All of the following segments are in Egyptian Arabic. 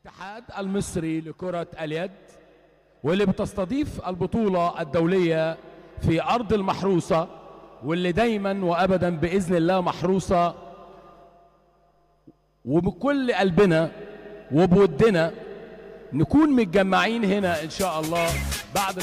الاتحاد المصري لكرة اليد واللي بتستضيف البطولة الدولية في أرض المحروسة واللي دايما وأبدا بإذن الله محروسة وبكل قلبنا وبودنا نكون متجمعين هنا إن شاء الله بعد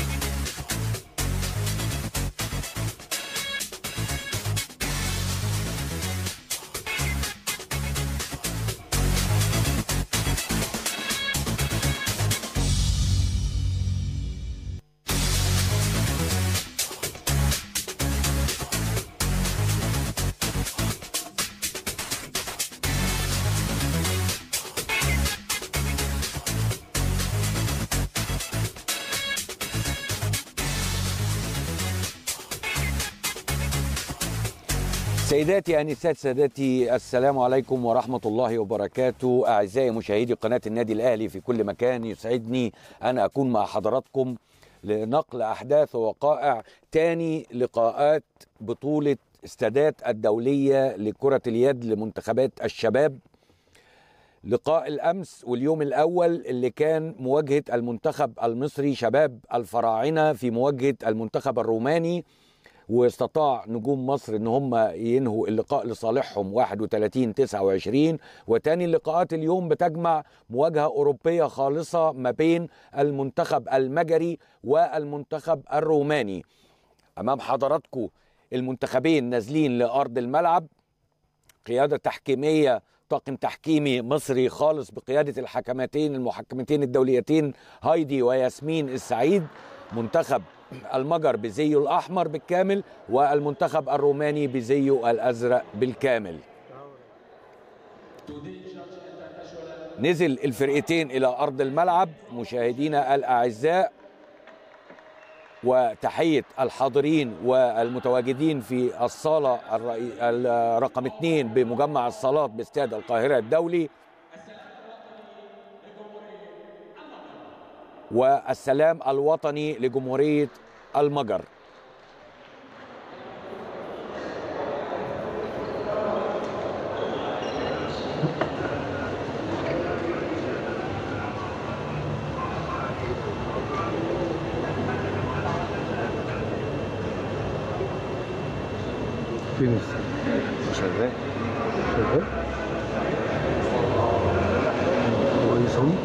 سيداتي انسات سادتي السلام عليكم ورحمه الله وبركاته اعزائي مشاهدي قناه النادي الاهلي في كل مكان يسعدني ان اكون مع حضراتكم لنقل احداث ووقائع تاني لقاءات بطوله استادات الدوليه لكره اليد لمنتخبات الشباب لقاء الامس واليوم الاول اللي كان مواجهه المنتخب المصري شباب الفراعنه في مواجهه المنتخب الروماني واستطاع نجوم مصر ان هم ينهوا اللقاء لصالحهم 31 29 وتاني اللقاءات اليوم بتجمع مواجهه اوروبيه خالصه ما بين المنتخب المجري والمنتخب الروماني امام حضراتكم المنتخبين نازلين لارض الملعب قياده تحكيميه طاقم تحكيمي مصري خالص بقياده الحكمتين المحكمتين الدوليتين هايدي وياسمين السعيد منتخب المجر بزيه الاحمر بالكامل والمنتخب الروماني بزيه الازرق بالكامل نزل الفرقتين الى ارض الملعب مشاهدينا الاعزاء وتحيه الحاضرين والمتواجدين في الصاله الرئي... رقم اثنين بمجمع الصالات باستاد القاهره الدولي والسلام الوطني لجمهوريه المجر فين شغال شغال كويسون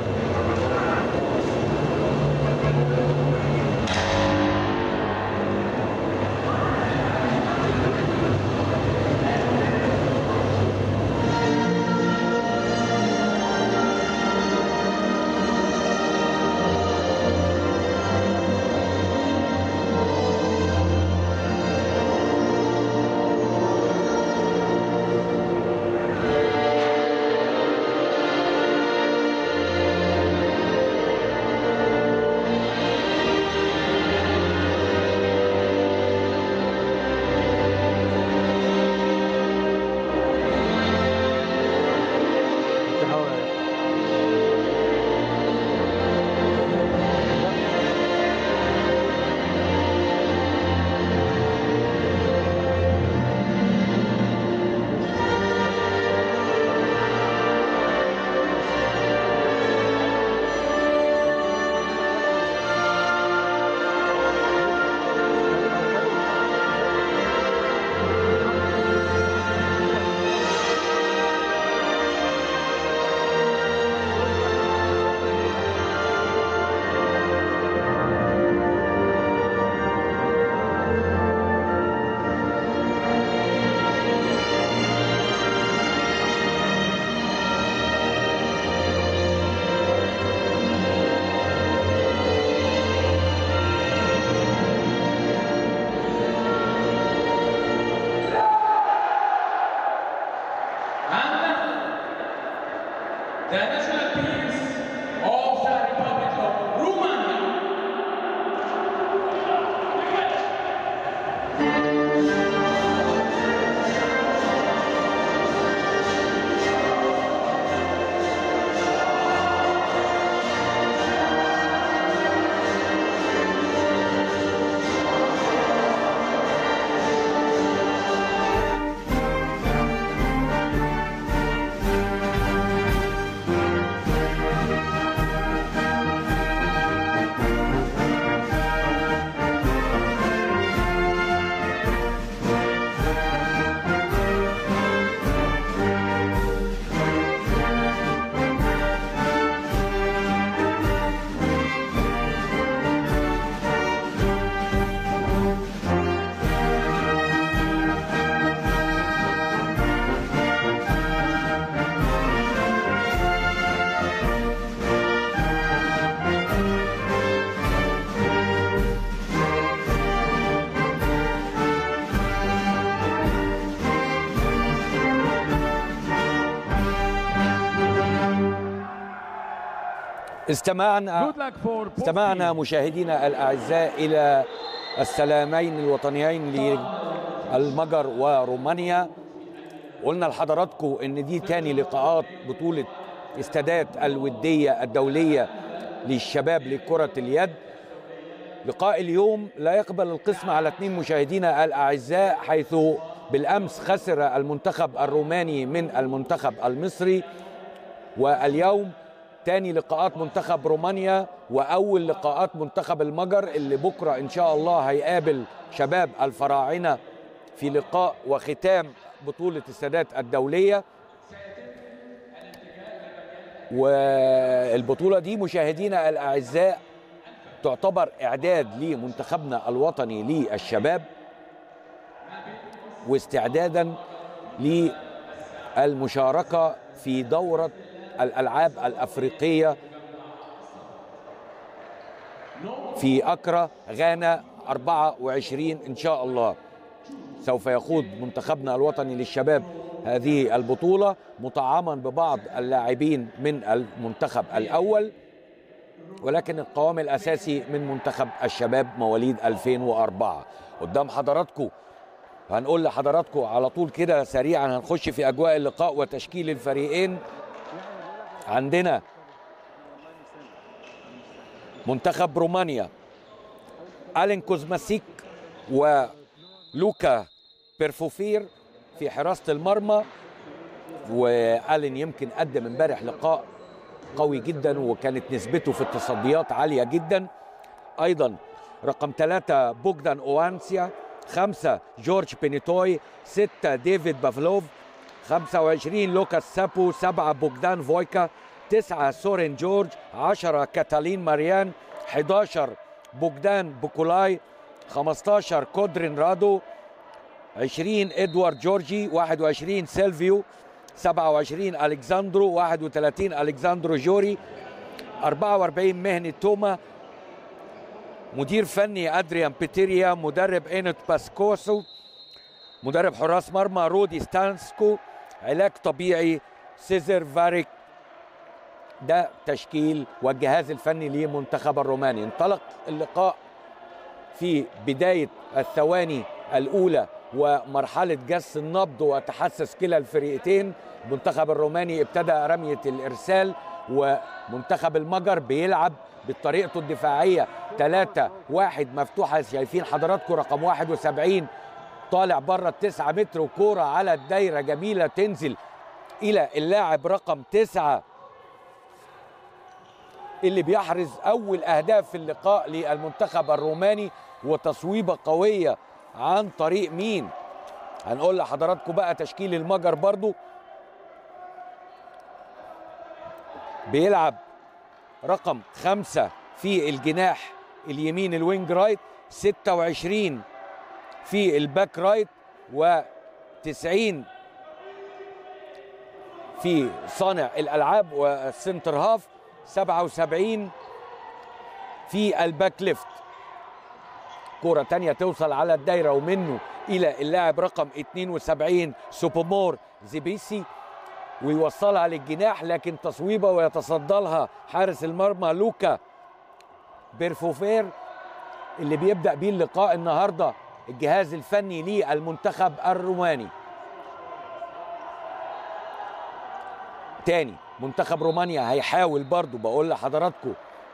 The national teams of the Republic of Romania. Thank استمعنا Good luck for both استمعنا teams. مشاهدينا الاعزاء الى السلامين الوطنيين للمجر ورومانيا قلنا لحضراتكم ان دي تاني لقاءات بطوله استادات الوديه الدوليه للشباب لكره اليد لقاء اليوم لا يقبل القسم على اثنين مشاهدينا الاعزاء حيث بالامس خسر المنتخب الروماني من المنتخب المصري واليوم تاني لقاءات منتخب رومانيا واول لقاءات منتخب المجر اللي بكره ان شاء الله هيقابل شباب الفراعنه في لقاء وختام بطوله السادات الدوليه والبطوله دي مشاهدينا الاعزاء تعتبر اعداد لمنتخبنا الوطني للشباب واستعدادا للمشاركه في دوره الالعاب الافريقيه في اكرا غانا 24 ان شاء الله سوف يخوض منتخبنا الوطني للشباب هذه البطوله مطعما ببعض اللاعبين من المنتخب الاول ولكن القوام الاساسي من منتخب الشباب مواليد 2004 قدام حضراتكم هنقول لحضراتكم على طول كده سريعا هنخش في اجواء اللقاء وتشكيل الفريقين عندنا منتخب رومانيا الين كوزماسيك ولوكا بيرفوفير في حراسه المرمى والين يمكن قدم امبارح لقاء قوي جدا وكانت نسبته في التصديات عاليه جدا ايضا رقم ثلاثة بوغدان اوانسيا خمسة جورج بينيتوي ستة ديفيد بافلوف 25 لوكاس سابو سبعة بوغدان فويكا تسعة سورين جورج عشرة كاتالين ماريان 11 بوغدان بوكولاي 15 كودرين رادو 20 ادوارد جورجي 21 سيلفيو 27 الكساندرو 31 الكساندرو جوري 44 مهني توما مدير فني ادريان بيتيريا مدرب اينوت باسكوسو مدرب حراس مرمى رودي ستانسكو علاج طبيعي سيزر فاريك ده تشكيل والجهاز الفني لمنتخب الروماني انطلق اللقاء في بداية الثواني الأولى ومرحلة جس النبض وتحسس كلا الفريقين المنتخب الروماني ابتدى رمية الإرسال ومنتخب المجر بيلعب بطريقته الدفاعية 3 واحد مفتوحة شايفين حضراتكم رقم 71 طالع بره التسعة متر وكورة على الدايرة جميلة تنزل إلى اللاعب رقم تسعة اللي بيحرز أول أهداف في اللقاء للمنتخب الروماني وتصويبة قوية عن طريق مين هنقول لحضراتكم بقى تشكيل المجر برضو بيلعب رقم خمسة في الجناح اليمين الوينج رايت 26 في الباك رايت و90 في صانع الالعاب والسنتر هاف 77 في الباك ليفت كرة تانية توصل على الدايرة ومنه إلى اللاعب رقم 72 سوبومور زيبيسي ويوصلها للجناح لكن تصويبة ويتصدى لها حارس المرمى لوكا بيرفوفير اللي بيبدأ بيه اللقاء النهارده الجهاز الفني للمنتخب الروماني تاني منتخب رومانيا هيحاول برضو بقول لحضراتكم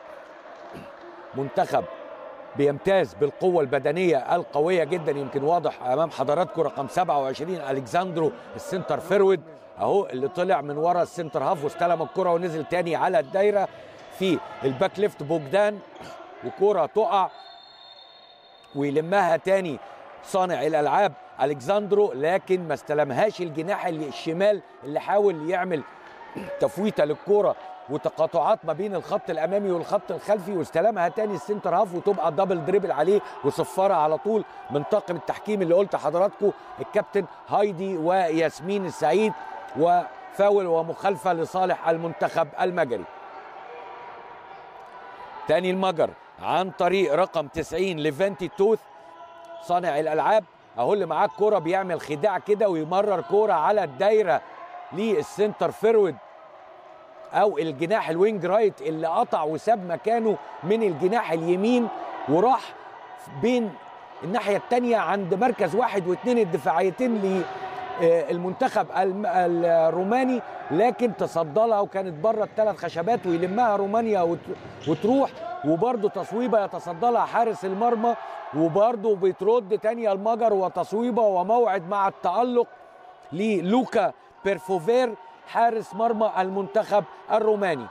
منتخب بيمتاز بالقوة البدنية القوية جدا يمكن واضح أمام حضراتكم رقم 27 ألكساندرو السنتر فيرود أهو اللي طلع من ورا السنتر هاف واستلم الكرة ونزل تاني على الدايرة في الباك ليفت بوجدان وكرة تقع ويلمها تاني صانع الالعاب الكساندرو لكن ما استلمهاش الجناح اللي الشمال اللي حاول يعمل تفويته للكوره وتقاطعات ما بين الخط الامامي والخط الخلفي واستلمها تاني السنتر هاف وتبقى دبل دريبل عليه وصفاره على طول من طاقم التحكيم اللي قلت حضراتكم الكابتن هايدي وياسمين السعيد وفاول ومخالفه لصالح المنتخب المجري تاني المجر عن طريق رقم 90 ليفانتي توث صانع الالعاب اهو اللي معاه الكوره بيعمل خداع كده ويمرر كوره على الدايره للسنتر فيرود او الجناح الوينج رايت اللي قطع وساب مكانه من الجناح اليمين وراح بين الناحيه الثانيه عند مركز واحد واثنين الدفاعيتين للمنتخب الم- الروماني لكن تصدى لها وكانت بره الثلاث خشبات ويلمها رومانيا وت- وتروح وبرضه تصويبه يتصدى لها حارس المرمى وبرضه بترد تانية المجر وتصويبه وموعد مع التألق للوكا بيرفوفير حارس مرمى المنتخب الروماني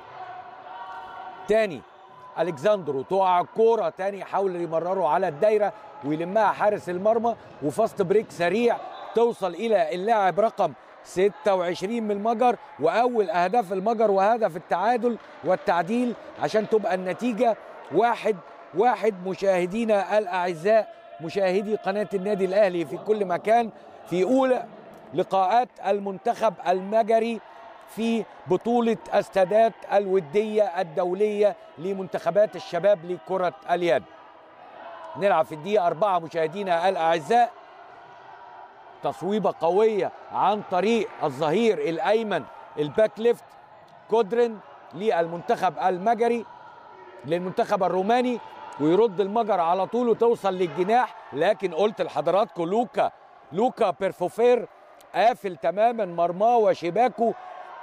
تاني الكساندرو تقع الكوره تاني يحاول يمرره على الدايره ويلمها حارس المرمى وفاست بريك سريع توصل الى اللاعب رقم 26 من المجر واول اهداف المجر وهدف التعادل والتعديل عشان تبقى النتيجه واحد واحد مشاهدينا الاعزاء مشاهدي قناه النادي الاهلي في كل مكان في اولى لقاءات المنتخب المجري في بطولة السادات الودية الدولية لمنتخبات الشباب لكرة اليد نلعب في الدقيقة أربعة مشاهدينا الأعزاء تصويبة قوية عن طريق الظهير الأيمن الباك ليفت كودرن للمنتخب المجري للمنتخب الروماني ويرد المجر على طول وتوصل للجناح لكن قلت لحضراتكم لوكا لوكا بيرفوفير قافل تماما مرماه وشباكه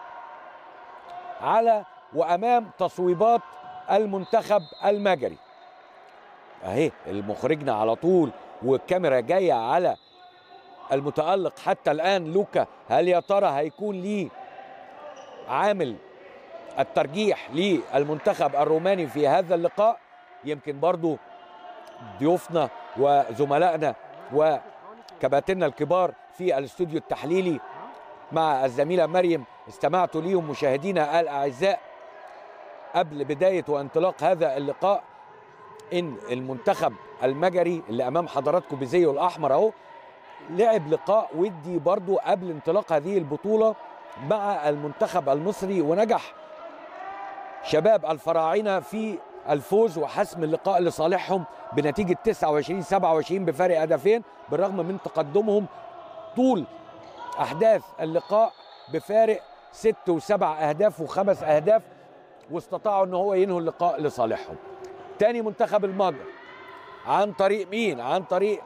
على وامام تصويبات المنتخب المجري اهي المخرجنا على طول والكاميرا جايه على المتالق حتى الان لوكا هل يا ترى هيكون ليه عامل الترجيح للمنتخب الروماني في هذا اللقاء يمكن برضو ضيوفنا وزملائنا وكباتننا الكبار في الاستوديو التحليلي مع الزميله مريم استمعت ليهم مشاهدينا الاعزاء قبل بدايه وانطلاق هذا اللقاء ان المنتخب المجري اللي امام حضراتكم بزيه الاحمر اهو لعب لقاء ودي برضو قبل انطلاق هذه البطوله مع المنتخب المصري ونجح شباب الفراعنه في الفوز وحسم اللقاء لصالحهم بنتيجه 29 27 بفارق هدفين بالرغم من تقدمهم طول احداث اللقاء بفارق ست وسبع اهداف وخمس اهداف واستطاعوا ان هو ينهوا اللقاء لصالحهم تاني منتخب المجر عن طريق مين عن طريق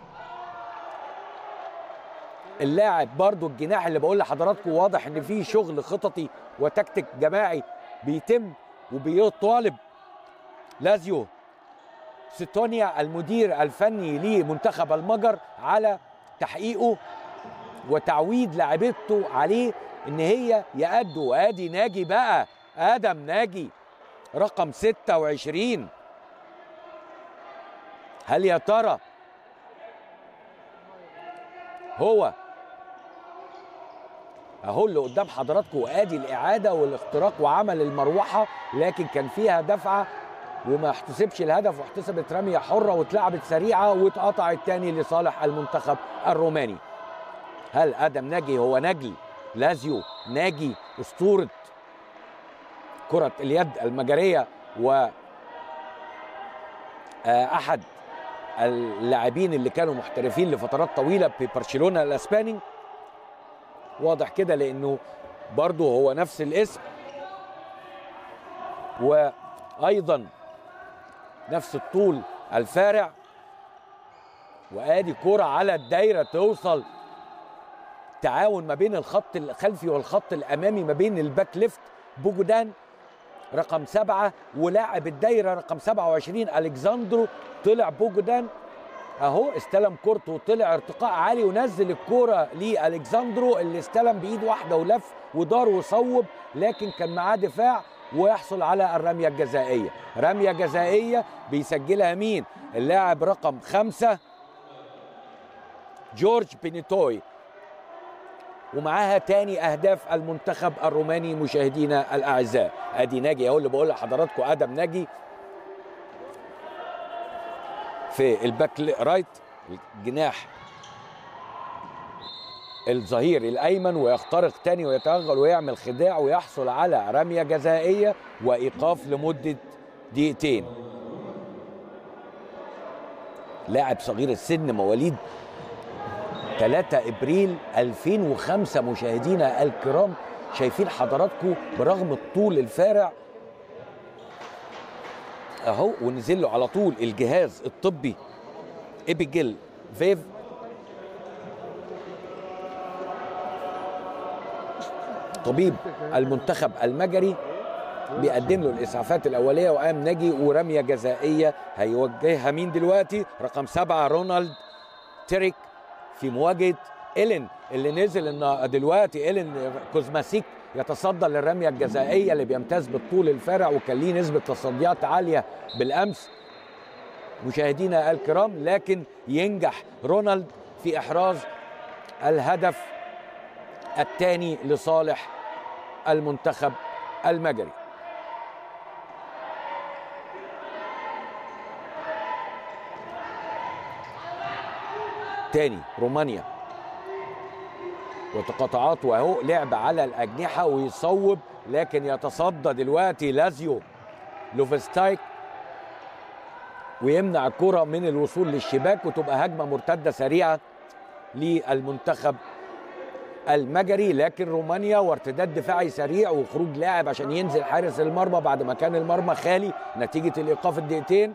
اللاعب برضو الجناح اللي بقول لحضراتكم واضح ان في شغل خططي وتكتيك جماعي بيتم وبيطالب لازيو ستونيا المدير الفني لمنتخب المجر على تحقيقه وتعويد لاعبته عليه ان هي يأدوا ادي ناجي بقى ادم ناجي رقم 26 هل يا ترى هو اهو اللي قدام حضراتكم ادي الاعاده والاختراق وعمل المروحه لكن كان فيها دفعه وما احتسبش الهدف واحتسبت رميه حره واتلعبت سريعه واتقطعت تاني لصالح المنتخب الروماني هل ادم ناجي هو نجل لازيو ناجي اسطوره كره اليد المجريه و آه، احد اللاعبين اللي كانوا محترفين لفترات طويله في برشلونه الاسباني واضح كده لانه برضه هو نفس الاسم وايضا نفس الطول الفارع وادي كرة على الدايره توصل تعاون ما بين الخط الخلفي والخط الامامي ما بين الباك ليفت بوجودان رقم سبعة ولاعب الدايره رقم 27 الكساندرو طلع بوجودان اهو استلم كورته وطلع ارتقاء عالي ونزل الكوره لالكساندرو اللي استلم بايد واحده ولف ودار وصوب لكن كان معاه دفاع ويحصل على الرميه الجزائيه رميه جزائيه بيسجلها مين اللاعب رقم خمسة جورج بينيتوي ومعاها تاني اهداف المنتخب الروماني مشاهدينا الاعزاء ادي ناجي اهو اللي بقول لحضراتكم ادم ناجي في الباك رايت الجناح الظهير الايمن ويخترق تاني ويتوغل ويعمل خداع ويحصل على رميه جزائيه وايقاف لمده دقيقتين لاعب صغير السن مواليد 3 ابريل 2005 مشاهدينا الكرام شايفين حضراتكم برغم الطول الفارع اهو ونزل له على طول الجهاز الطبي ابيجيل فيف طبيب المنتخب المجري بيقدم له الاسعافات الاوليه وقام ناجي ورميه جزائيه هيوجهها مين دلوقتي رقم سبعه رونالد تيريك في مواجهه إيلين اللي نزل ان دلوقتي إيلين كوزماسيك يتصدى للرميه الجزائيه اللي بيمتاز بالطول الفارع وكان ليه نسبه تصديات عاليه بالامس مشاهدينا الكرام لكن ينجح رونالد في احراز الهدف الثاني لصالح المنتخب المجري تاني رومانيا وتقاطعات واهو لعب على الاجنحه ويصوب لكن يتصدى دلوقتي لازيو لوفستايك ويمنع الكره من الوصول للشباك وتبقى هجمه مرتده سريعه للمنتخب المجري لكن رومانيا وارتداد دفاعي سريع وخروج لاعب عشان ينزل حارس المرمى بعد ما كان المرمى خالي نتيجه الايقاف الدقيقتين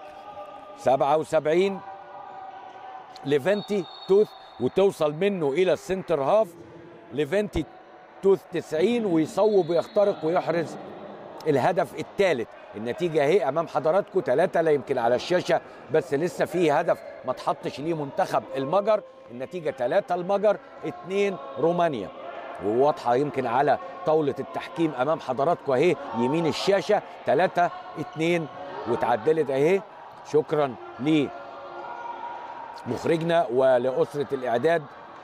77 ليفنتي توث وتوصل منه الى السنتر هاف ليفنتي توث 90 ويصوب ويخترق ويحرز الهدف الثالث النتيجه اهي امام حضراتكم ثلاثه لا يمكن على الشاشه بس لسه في هدف ما اتحطش ليه منتخب المجر النتيجه ثلاثه المجر اثنين رومانيا وواضحه يمكن على طاوله التحكيم امام حضراتكم اهي يمين الشاشه ثلاثه اثنين وتعدلت اهي شكرا ل مخرجنا ولأسرة الإعداد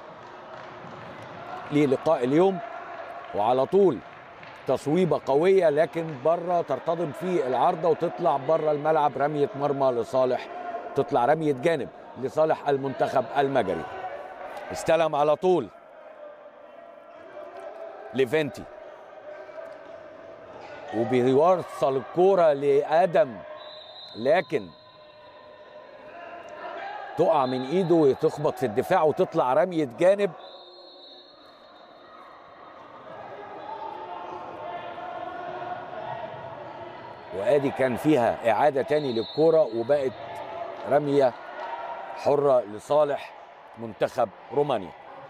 للقاء اليوم وعلى طول تصويبة قوية لكن بره ترتضم في العارضة وتطلع بره الملعب رمية مرمى لصالح تطلع رمية جانب لصالح المنتخب المجري استلم على طول ليفنتي وبيوصل الكورة لآدم لكن تقع من ايده وتخبط في الدفاع وتطلع رمية جانب وادي كان فيها اعادة تاني للكرة وبقت رمية حرة لصالح منتخب رومانيا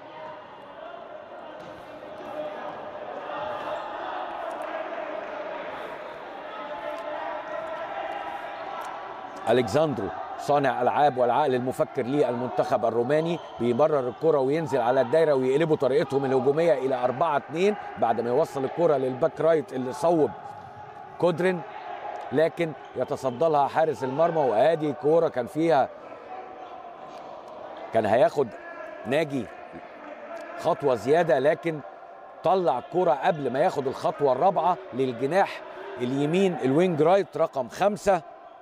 الكساندرو صانع العاب والعقل المفكر للمنتخب الروماني بيمرر الكره وينزل على الدايره ويقلبوا طريقتهم الهجوميه الى 4 2 بعد ما يوصل الكره للباك رايت اللي صوب كودرين لكن يتصدى لها حارس المرمى وادي كوره كان فيها كان هياخد ناجي خطوه زياده لكن طلع الكرة قبل ما ياخد الخطوة الرابعة للجناح اليمين الوينج رايت رقم خمسة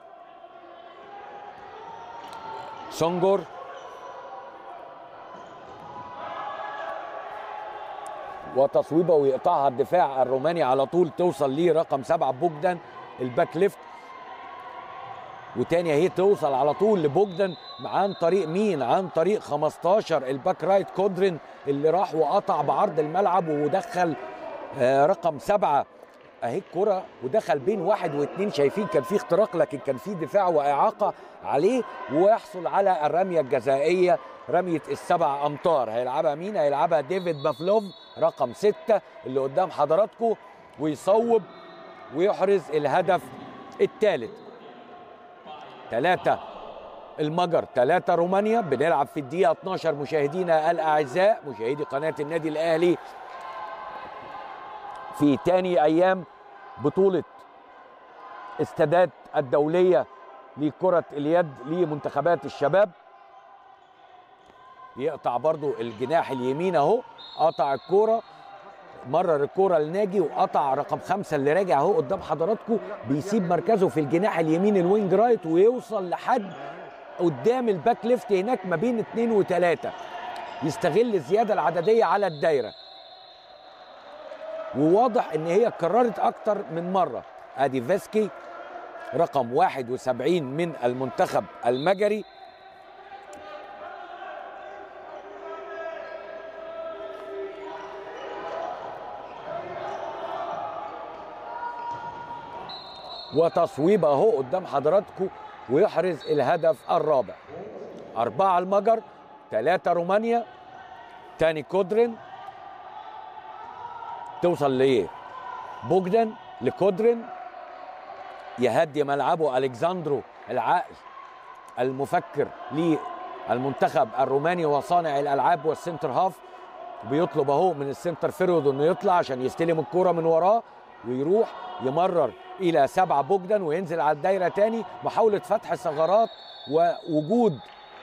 سونجور وتصويبه ويقطعها الدفاع الروماني على طول توصل ليه رقم سبعة بوجدان الباك ليفت وتاني اهي توصل على طول لبوجدان عن طريق مين عن طريق 15 الباك رايت كودرين اللي راح وقطع بعرض الملعب ودخل آه رقم سبعة اهي الكرة ودخل بين واحد واثنين شايفين كان في اختراق لكن كان في دفاع واعاقة عليه ويحصل على الرمية الجزائية رمية السبع امتار هيلعبها مين هيلعبها ديفيد بافلوف رقم ستة اللي قدام حضراتكم ويصوب ويحرز الهدف الثالث ثلاثة المجر ثلاثة رومانيا بنلعب في الدقيقة 12 مشاهدينا الأعزاء مشاهدي قناة النادي الأهلي في تاني أيام بطولة استادات الدولية لكرة اليد لمنتخبات الشباب يقطع برضو الجناح اليمين اهو قطع الكوره مرر الكوره لناجي وقطع رقم خمسة اللي راجع اهو قدام حضراتكم بيسيب مركزه في الجناح اليمين الوينج رايت ويوصل لحد قدام الباك ليفت هناك ما بين اثنين وثلاثة يستغل الزيادة العددية على الدايرة وواضح ان هي اتكررت اكتر من مرة ادي فيسكي رقم 71 من المنتخب المجري وتصويب اهو قدام حضراتكم ويحرز الهدف الرابع أربعة المجر ثلاثة رومانيا تاني كودرين توصل لإيه بوجدان لكودرين يهدي ملعبه ألكساندرو العقل المفكر للمنتخب الروماني وصانع الألعاب والسنتر هاف بيطلب اهو من السنتر فيرود انه يطلع عشان يستلم الكرة من وراه ويروح يمرر الى سبعة بوجدان وينزل على الدايرة تاني محاولة فتح ثغرات ووجود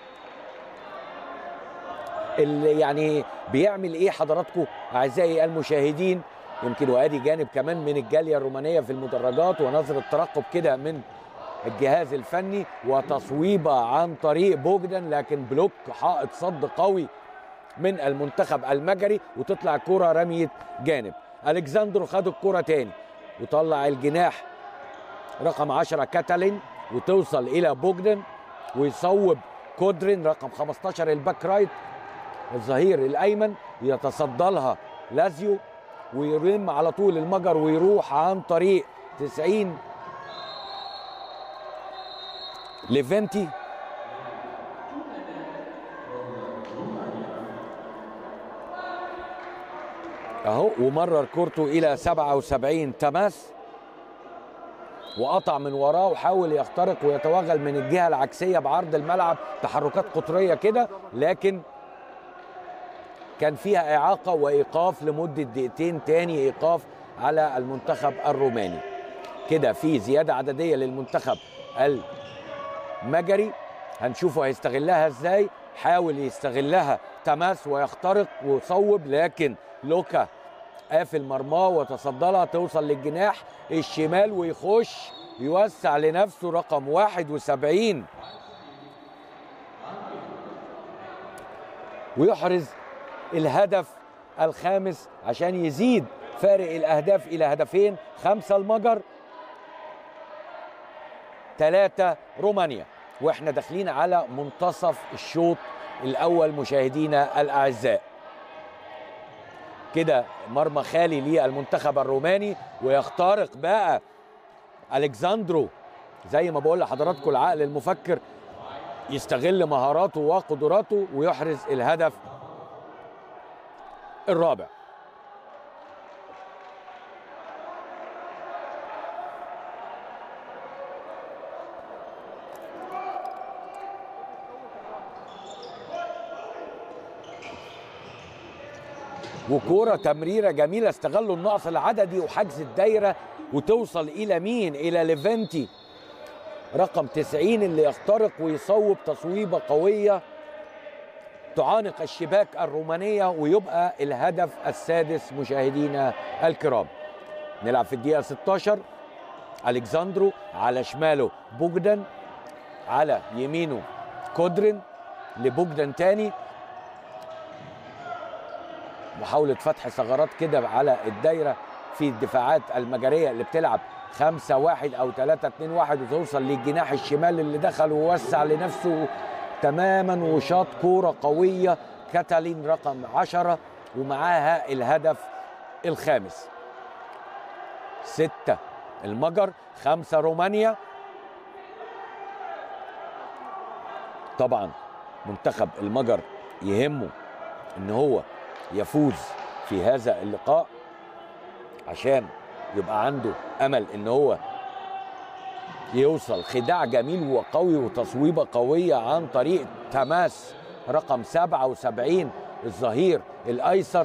اللي يعني بيعمل ايه حضراتكم اعزائي المشاهدين يمكن وادي جانب كمان من الجاليه الرومانيه في المدرجات ونظره ترقب كده من الجهاز الفني وتصويبه عن طريق بوجدان لكن بلوك حائط صد قوي من المنتخب المجري وتطلع كرة رمية جانب الكساندرو خد الكرة تاني وطلع الجناح رقم 10 كاتالين وتوصل الى بوجدن ويصوب كودرين رقم 15 الباك رايت الظهير الايمن يتصدى لها لازيو ويرم على طول المجر ويروح عن طريق 90 ليفنتي اهو ومرر كورته الى 77 تماس وقطع من وراه وحاول يخترق ويتوغل من الجهه العكسيه بعرض الملعب تحركات قطريه كده لكن كان فيها اعاقه وايقاف لمده دقيقتين تاني ايقاف على المنتخب الروماني كده في زياده عدديه للمنتخب المجري هنشوفه هيستغلها ازاي حاول يستغلها تماس ويخترق ويصوب لكن لوكا قافل مرماه وتصدى لها توصل للجناح الشمال ويخش يوسع لنفسه رقم 71 ويحرز الهدف الخامس عشان يزيد فارق الاهداف الى هدفين خمسه المجر ثلاثه رومانيا واحنا داخلين على منتصف الشوط الاول مشاهدينا الاعزاء كده مرمى خالي للمنتخب الروماني ويخترق بقى الكساندرو زي ما بقول لحضراتكم العقل المفكر يستغل مهاراته وقدراته ويحرز الهدف الرابع وكوره تمريره جميله استغلوا النقص العددي وحجز الدايره وتوصل الى مين؟ الى ليفنتي رقم 90 اللي يخترق ويصوب تصويبه قويه تعانق الشباك الرومانيه ويبقى الهدف السادس مشاهدينا الكرام. نلعب في الدقيقه 16 الكساندرو على شماله بوجدان على يمينه كودرين لبوجدان تاني محاولة فتح ثغرات كده على الدايرة في الدفاعات المجرية اللي بتلعب خمسة واحد أو ثلاثة اتنين واحد وتوصل للجناح الشمال اللي دخل ووسع لنفسه تماما وشاط كورة قوية كاتالين رقم عشرة ومعاها الهدف الخامس ستة المجر خمسة رومانيا طبعا منتخب المجر يهمه ان هو يفوز في هذا اللقاء عشان يبقى عنده امل ان هو يوصل خداع جميل وقوي وتصويبه قويه عن طريق تماس رقم 77 الظهير الايسر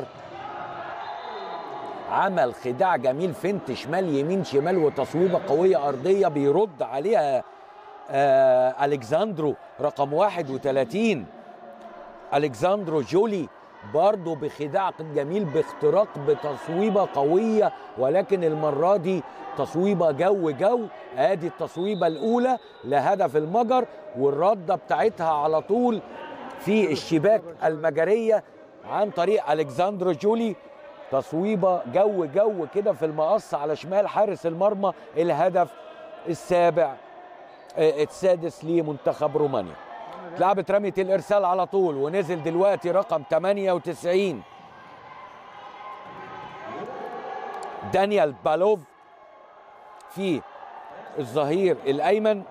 عمل خداع جميل فنت شمال يمين شمال وتصويبه قويه ارضيه بيرد عليها آه الكساندرو رقم 31 الكساندرو جولي برضه بخداع جميل باختراق بتصويبه قويه ولكن المره دي تصويبه جو جو ادي التصويبه الاولى لهدف المجر والرده بتاعتها على طول في الشباك المجريه عن طريق الكساندرو جولي تصويبه جو جو كده في المقص على شمال حارس المرمى الهدف السابع آه، السادس لمنتخب رومانيا اتلعبت رمية الإرسال على طول ونزل دلوقتي رقم 98 دانيال بالوف في الظهير الايمن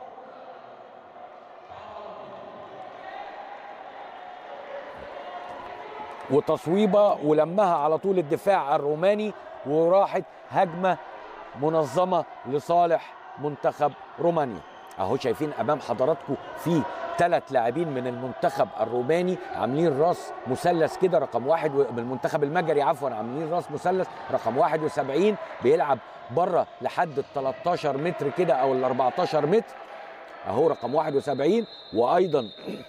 وتصويبه ولمها على طول الدفاع الروماني وراحت هجمه منظمه لصالح منتخب رومانيا اهو شايفين امام حضراتكم في ثلاث لاعبين من المنتخب الروماني عاملين راس مثلث كده رقم واحد و- من المنتخب المجري عفوا عاملين راس مثلث رقم 71 بيلعب بره لحد ال 13 متر كده او ال 14 متر اهو رقم 71 وايضا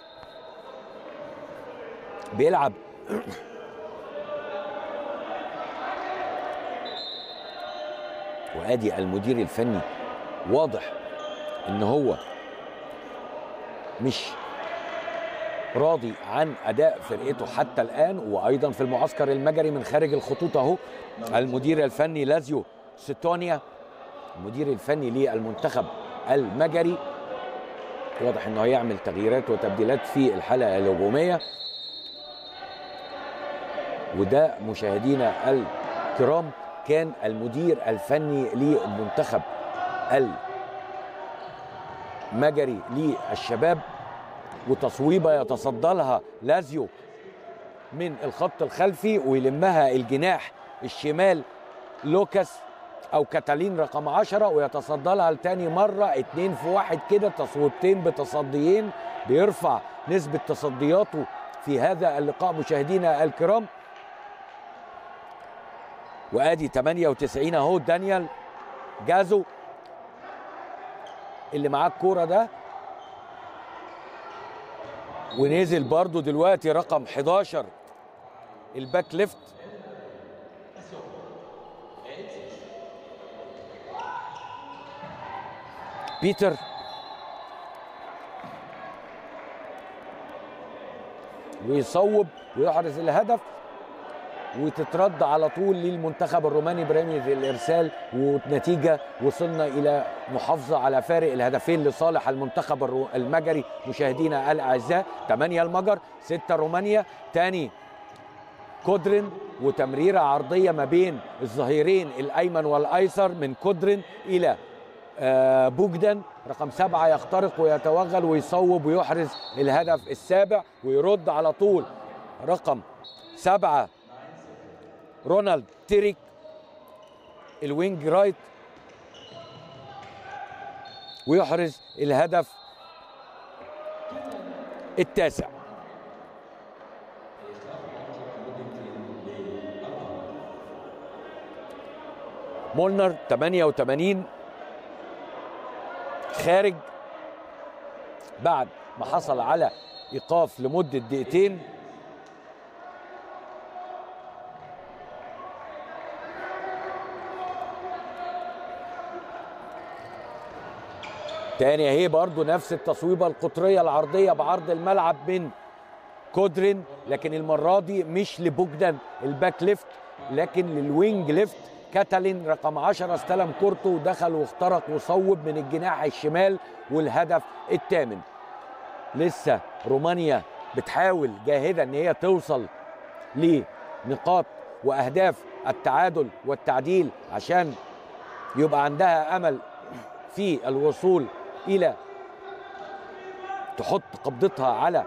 بيلعب وادي المدير الفني واضح ان هو مش راضي عن اداء فرقته حتى الان وايضا في المعسكر المجري من خارج الخطوط اهو المدير الفني لازيو ستونيا المدير الفني للمنتخب المجري واضح انه هيعمل تغييرات وتبديلات في الحلقه الهجوميه وده مشاهدينا الكرام كان المدير الفني للمنتخب المجري للشباب وتصويبه يتصدى لها لازيو من الخط الخلفي ويلمها الجناح الشمال لوكاس او كاتالين رقم عشرة ويتصدى لها لتاني مرة اتنين في واحد كده تصويبتين بتصديين بيرفع نسبة تصدياته في هذا اللقاء مشاهدينا الكرام وادي 98 اهو دانيال جازو اللي معاه الكوره ده ونزل برضو دلوقتي رقم 11 الباك ليفت بيتر ويصوب ويحرز الهدف وتترد على طول للمنتخب الروماني برمية الإرسال ونتيجة وصلنا إلى محافظة على فارق الهدفين لصالح المنتخب الرو- المجري مشاهدينا الأعزاء 8 المجر 6 رومانيا تاني كودرين وتمريرة عرضية ما بين الظهيرين الأيمن والأيسر من كودرين إلى آه، بوجدان رقم سبعة يخترق ويتوغل ويصوب ويحرز الهدف السابع ويرد على طول رقم سبعة رونالد تيريك الوينج رايت ويحرز الهدف التاسع مولنر 88 خارج بعد ما حصل على ايقاف لمده دقيقتين تاني اهي برضو نفس التصويبه القطريه العرضيه بعرض الملعب من كودرين لكن المره دي مش لبوجدان الباك ليفت لكن للوينج ليفت كاتالين رقم 10 استلم كورته ودخل واخترق وصوب من الجناح الشمال والهدف الثامن لسه رومانيا بتحاول جاهده ان هي توصل لنقاط واهداف التعادل والتعديل عشان يبقى عندها امل في الوصول الى تحط قبضتها على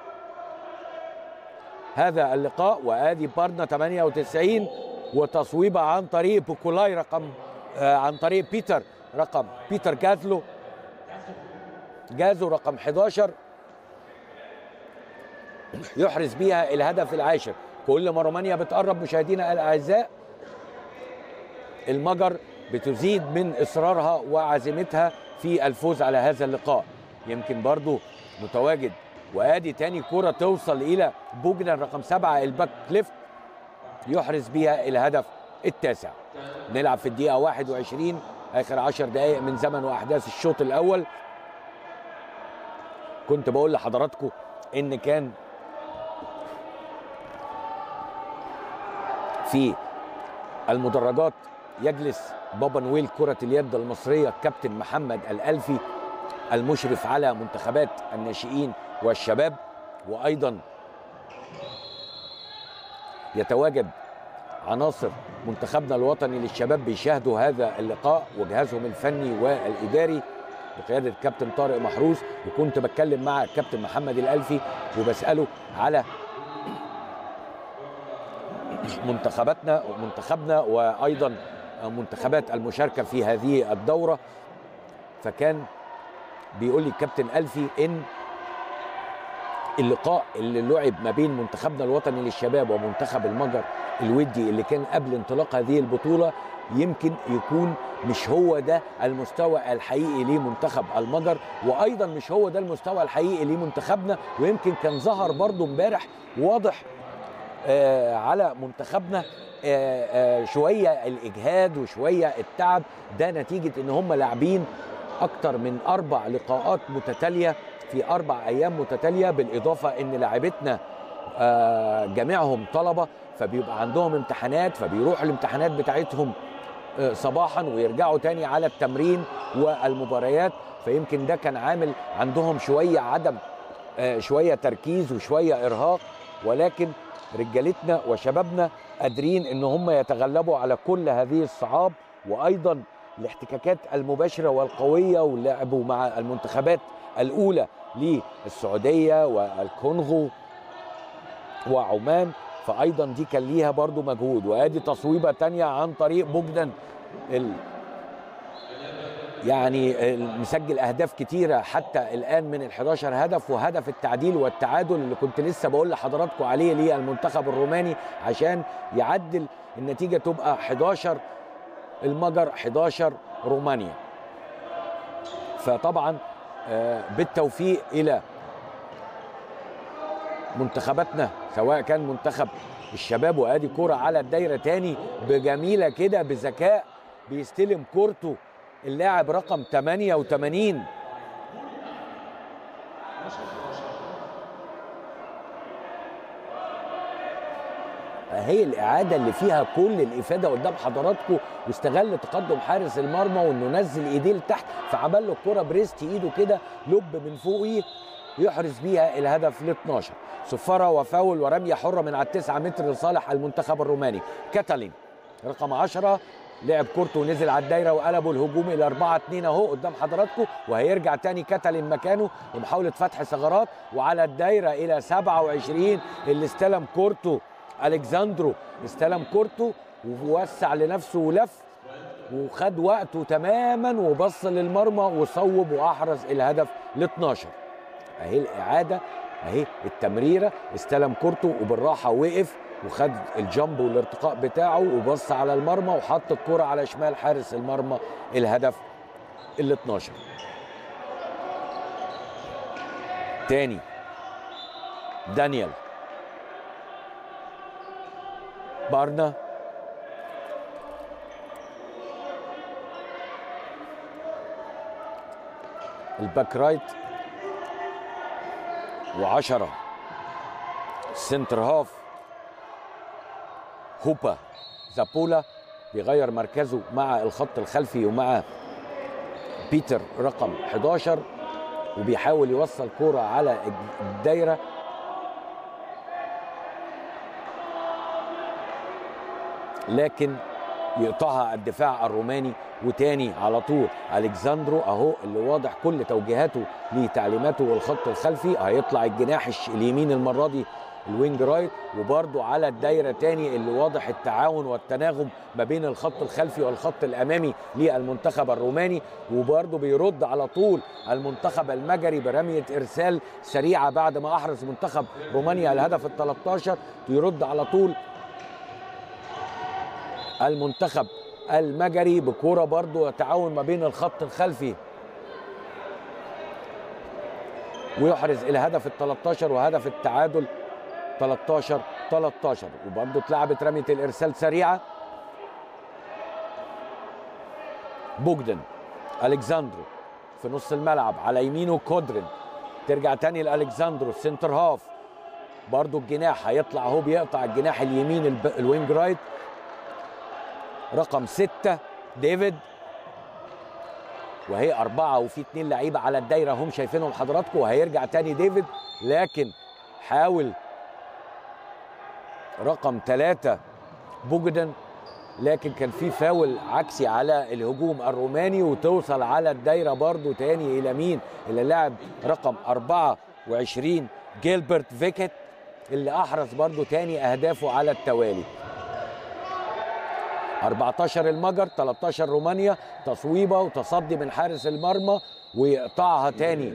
هذا اللقاء وادي بارنا 98 وتصويبه عن طريق بوكولاي رقم آه عن طريق بيتر رقم بيتر جازلو جازو رقم 11 يحرز بيها الهدف العاشر كل ما رومانيا بتقرب مشاهدينا الاعزاء المجر بتزيد من اصرارها وعزيمتها في الفوز على هذا اللقاء يمكن برضو متواجد وادي تاني كرة توصل الى بوجدان رقم سبعة الباك ليفت يحرز بيها الهدف التاسع نلعب في الدقيقة 21 اخر 10 دقائق من زمن واحداث الشوط الاول كنت بقول لحضراتكم ان كان في المدرجات يجلس بابا نويل كرة اليد المصرية كابتن محمد الألفي المشرف على منتخبات الناشئين والشباب وأيضا يتواجد عناصر منتخبنا الوطني للشباب بيشاهدوا هذا اللقاء وجهازهم الفني والاداري بقياده الكابتن طارق محروس وكنت بتكلم مع الكابتن محمد الالفي وبساله على منتخباتنا ومنتخبنا وايضا منتخبات المشاركه في هذه الدوره فكان بيقول لي الكابتن الفي ان اللقاء اللي لعب ما بين منتخبنا الوطني للشباب ومنتخب المجر الودي اللي كان قبل انطلاق هذه البطوله يمكن يكون مش هو ده المستوى الحقيقي لمنتخب المجر وايضا مش هو ده المستوى الحقيقي لمنتخبنا ويمكن كان ظهر برضو امبارح واضح آه على منتخبنا آه آه شويه الاجهاد وشويه التعب ده نتيجه ان هم لاعبين اكتر من اربع لقاءات متتاليه في اربع ايام متتاليه بالاضافه ان لاعبتنا آه جميعهم طلبه فبيبقى عندهم امتحانات فبيروحوا الامتحانات بتاعتهم آه صباحا ويرجعوا تاني على التمرين والمباريات فيمكن ده كان عامل عندهم شويه عدم آه شويه تركيز وشويه ارهاق ولكن رجالتنا وشبابنا قادرين ان هم يتغلبوا على كل هذه الصعاب وايضا الاحتكاكات المباشره والقويه ولعبوا مع المنتخبات الاولى للسعوديه والكونغو وعمان فايضا دي كان ليها برضو مجهود وادي تصويبه تانية عن طريق بوجدان ال يعني مسجل اهداف كتيره حتى الان من ال 11 هدف وهدف التعديل والتعادل اللي كنت لسه بقول لحضراتكم عليه للمنتخب الروماني عشان يعدل النتيجه تبقى 11 المجر 11 رومانيا فطبعا بالتوفيق الى منتخباتنا سواء كان منتخب الشباب وادي كرة على الدايرة تاني بجميلة كده بذكاء بيستلم كورته اللاعب رقم 88 هي الإعادة اللي فيها كل الإفادة قدام حضراتكم واستغل تقدم حارس المرمى وإنه نزل إيديه لتحت فعمل له الكرة بريست إيده كده لب من فوقيه يحرز بيها الهدف ل 12 صفارة وفاول ورمية حرة من على التسعة متر لصالح المنتخب الروماني كاتالين رقم 10 لعب كورته ونزل على الدايره وقلبوا الهجوم الى 4 2 اهو قدام حضراتكم وهيرجع تاني كاتالين مكانه ومحاوله فتح ثغرات وعلى الدايره الى 27 اللي استلم كورته الكساندرو استلم كورته ووسع لنفسه ولف وخد وقته تماما وبص للمرمى وصوب واحرز الهدف ل 12 اهي الاعاده اهي التمريره استلم كورته وبالراحه وقف وخد الجامب والارتقاء بتاعه وبص على المرمى وحط الكرة على شمال حارس المرمى الهدف ال 12 تاني دانيال بارنا الباك رايت وعشرة سنتر هاف هوبا زابولا بيغير مركزه مع الخط الخلفي ومع بيتر رقم 11 وبيحاول يوصل كرة على الدايرة لكن يقطعها الدفاع الروماني وتاني على طول الكساندرو اهو اللي واضح كل توجيهاته لتعليماته والخط الخلفي هيطلع الجناح اليمين المره دي الوينج رايت وبرده على الدايره تاني اللي واضح التعاون والتناغم ما بين الخط الخلفي والخط الامامي للمنتخب الروماني وبرده بيرد على طول المنتخب المجري برميه ارسال سريعه بعد ما احرز منتخب رومانيا الهدف ال 13 يرد على طول المنتخب المجري بكوره برضه وتعاون ما بين الخط الخلفي ويحرز الهدف ال 13 وهدف التعادل 13 13 وبرضه اتلعبت رميه الارسال سريعه بوجدن الكساندرو في نص الملعب على يمينه كودرين ترجع تاني لالكساندرو سنتر هاف برضه الجناح هيطلع اهو بيقطع الجناح اليمين الب... الوينج رايت رقم ستة ديفيد وهي أربعة وفي اتنين لعيبة على الدايرة هم شايفينهم حضراتكم وهيرجع تاني ديفيد لكن حاول رقم ثلاثة بوجدن لكن كان في فاول عكسي على الهجوم الروماني وتوصل على الدايره برضو تاني الى مين الى اللاعب رقم 24 جيلبرت فيكت اللي احرز برضو تاني اهدافه على التوالي 14 المجر 13 رومانيا تصويبه وتصدي من حارس المرمى ويقطعها تاني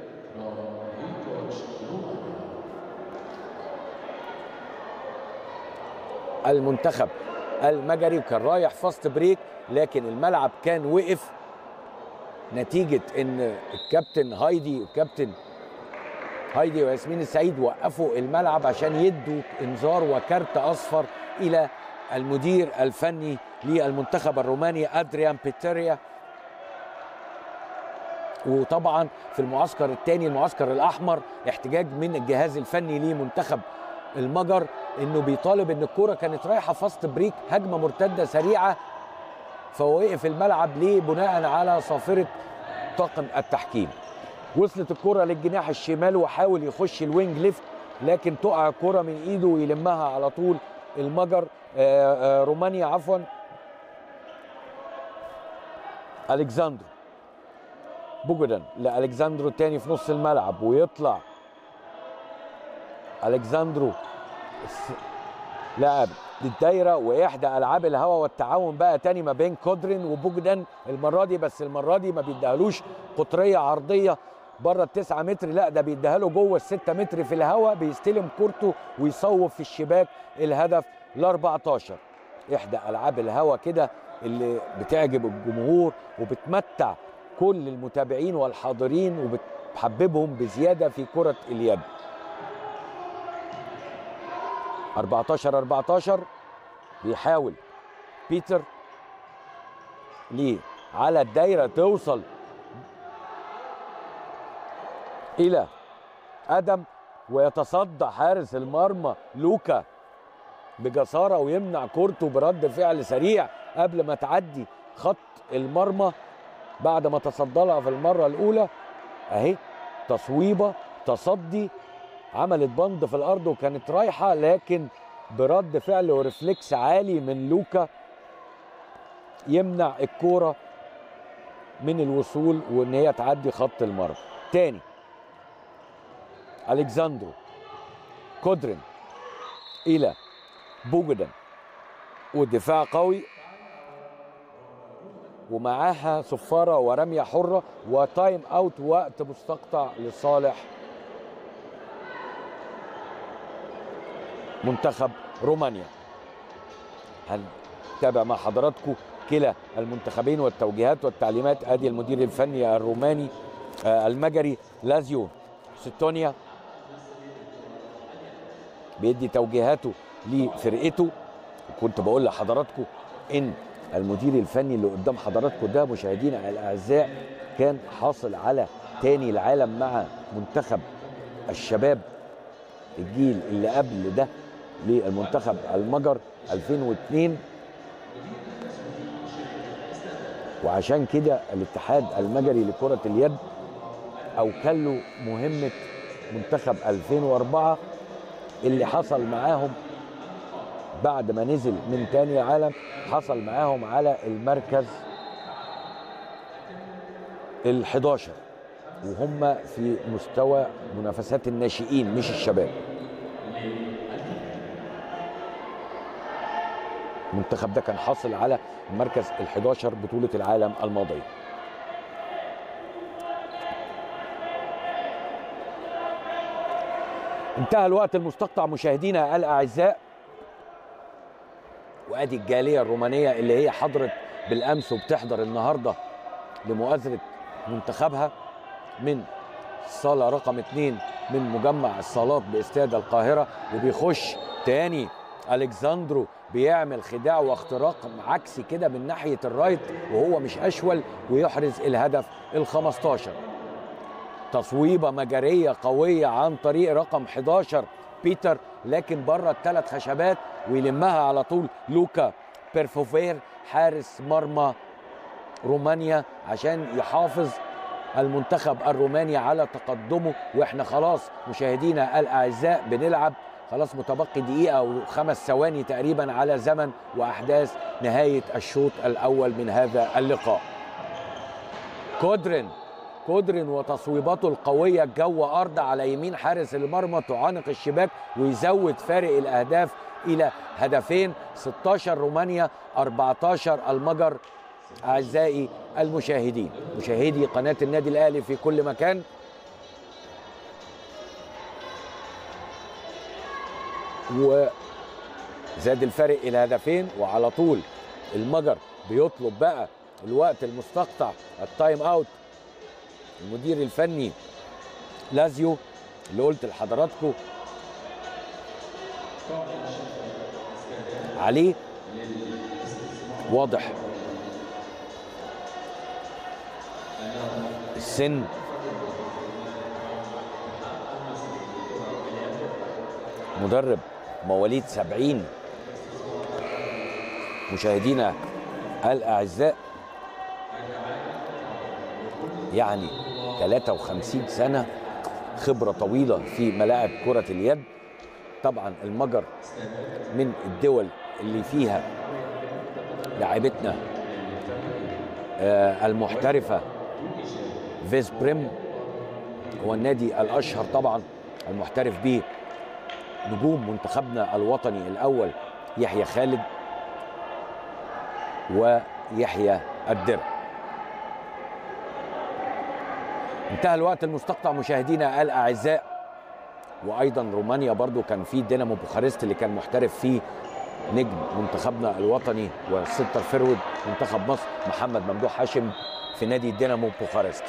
المنتخب المجري وكان رايح فاست بريك لكن الملعب كان وقف نتيجة ان الكابتن هايدي والكابتن هايدي وياسمين السعيد وقفوا الملعب عشان يدوا انذار وكارت اصفر الى المدير الفني للمنتخب الروماني ادريان بيتريا وطبعا في المعسكر الثاني المعسكر الاحمر احتجاج من الجهاز الفني لمنتخب المجر انه بيطالب ان الكوره كانت رايحه فاست بريك هجمه مرتده سريعه فهو وقف الملعب ليه بناء على صافره طاقم التحكيم وصلت الكره للجناح الشمال وحاول يخش الوينج ليفت لكن تقع الكره من ايده ويلمها على طول المجر آآ آآ رومانيا عفوا الكساندرو بوجدن لالكساندرو تاني في نص الملعب ويطلع الكساندرو لاعب للدايره واحدى العاب الهوا والتعاون بقى تاني ما بين كودرين وبوجدن المره دي بس المره دي ما بيديهالوش قطريه عرضيه بره التسعة متر لا ده بيديها له جوه الستة متر في الهواء بيستلم كورته ويصوب في الشباك الهدف ل 14 احدى العاب الهوا كده اللي بتعجب الجمهور وبتمتع كل المتابعين والحاضرين وبتحببهم بزياده في كره اليد 14 14 بيحاول بيتر ليه على الدايره توصل الى ادم ويتصدى حارس المرمى لوكا بجساره ويمنع كورته برد فعل سريع قبل ما تعدي خط المرمى بعد ما تصدى لها في المره الاولى اهي تصويبه تصدي عملت بند في الارض وكانت رايحه لكن برد فعل ورفلكس عالي من لوكا يمنع الكوره من الوصول وان هي تعدي خط المرمى تاني الكساندرو كودرين الى بوجدن والدفاع قوي ومعاها صفاره ورميه حره وتايم اوت وقت مستقطع لصالح منتخب رومانيا هنتابع مع حضراتكم كلا المنتخبين والتوجيهات والتعليمات ادي المدير الفني الروماني آه المجري لازيو ستونيا بيدي توجيهاته لفرقته كنت بقول لحضراتكم ان المدير الفني اللي قدام حضراتكم ده مشاهدينا الاعزاء كان حاصل على تاني العالم مع منتخب الشباب الجيل اللي قبل ده للمنتخب المجر 2002 وعشان كده الاتحاد المجري لكرة اليد أوكل له مهمة منتخب 2004 اللي حصل معاهم بعد ما نزل من تاني العالم حصل معاهم على المركز ال 11 وهم في مستوى منافسات الناشئين مش الشباب المنتخب ده كان حاصل على المركز ال 11 بطولة العالم الماضية انتهى الوقت المستقطع مشاهدينا الاعزاء وادي الجاليه الرومانيه اللي هي حضرت بالامس وبتحضر النهارده لمؤازره منتخبها من الصاله رقم اثنين من مجمع الصالات باستاد القاهره وبيخش تاني الكساندرو بيعمل خداع واختراق عكسي كده من ناحيه الرايت وهو مش اشول ويحرز الهدف ال 15 تصويبه مجريه قويه عن طريق رقم 11 بيتر لكن بره الثلاث خشبات ويلمها على طول لوكا بيرفوفير حارس مرمى رومانيا عشان يحافظ المنتخب الروماني على تقدمه واحنا خلاص مشاهدينا الاعزاء بنلعب خلاص متبقي دقيقة أو خمس ثواني تقريبا على زمن وأحداث نهاية الشوط الأول من هذا اللقاء كودرن كودرن وتصويباته القوية جو أرض على يمين حارس المرمى تعانق الشباك ويزود فارق الأهداف إلى هدفين 16 رومانيا 14 المجر أعزائي المشاهدين مشاهدي قناة النادي الأهلي في كل مكان وزاد الفرق إلى هدفين وعلى طول المجر بيطلب بقى الوقت المستقطع التايم اوت المدير الفني لازيو اللي قلت لحضراتكم عليه واضح السن مدرب مواليد سبعين مشاهدينا الأعزاء يعني 53 سنة خبرة طويلة في ملاعب كرة اليد طبعا المجر من الدول اللي فيها لاعبتنا آه، المحترفة فيس بريم هو النادي الأشهر طبعا المحترف به نجوم منتخبنا الوطني الأول يحيى خالد ويحيى الدرع انتهى الوقت المستقطع مشاهدينا الاعزاء وايضا رومانيا برضو كان في دينامو بوخارست اللي كان محترف فيه نجم منتخبنا الوطني والسنتر فيرود منتخب مصر محمد ممدوح هاشم في نادي دينامو بوخارست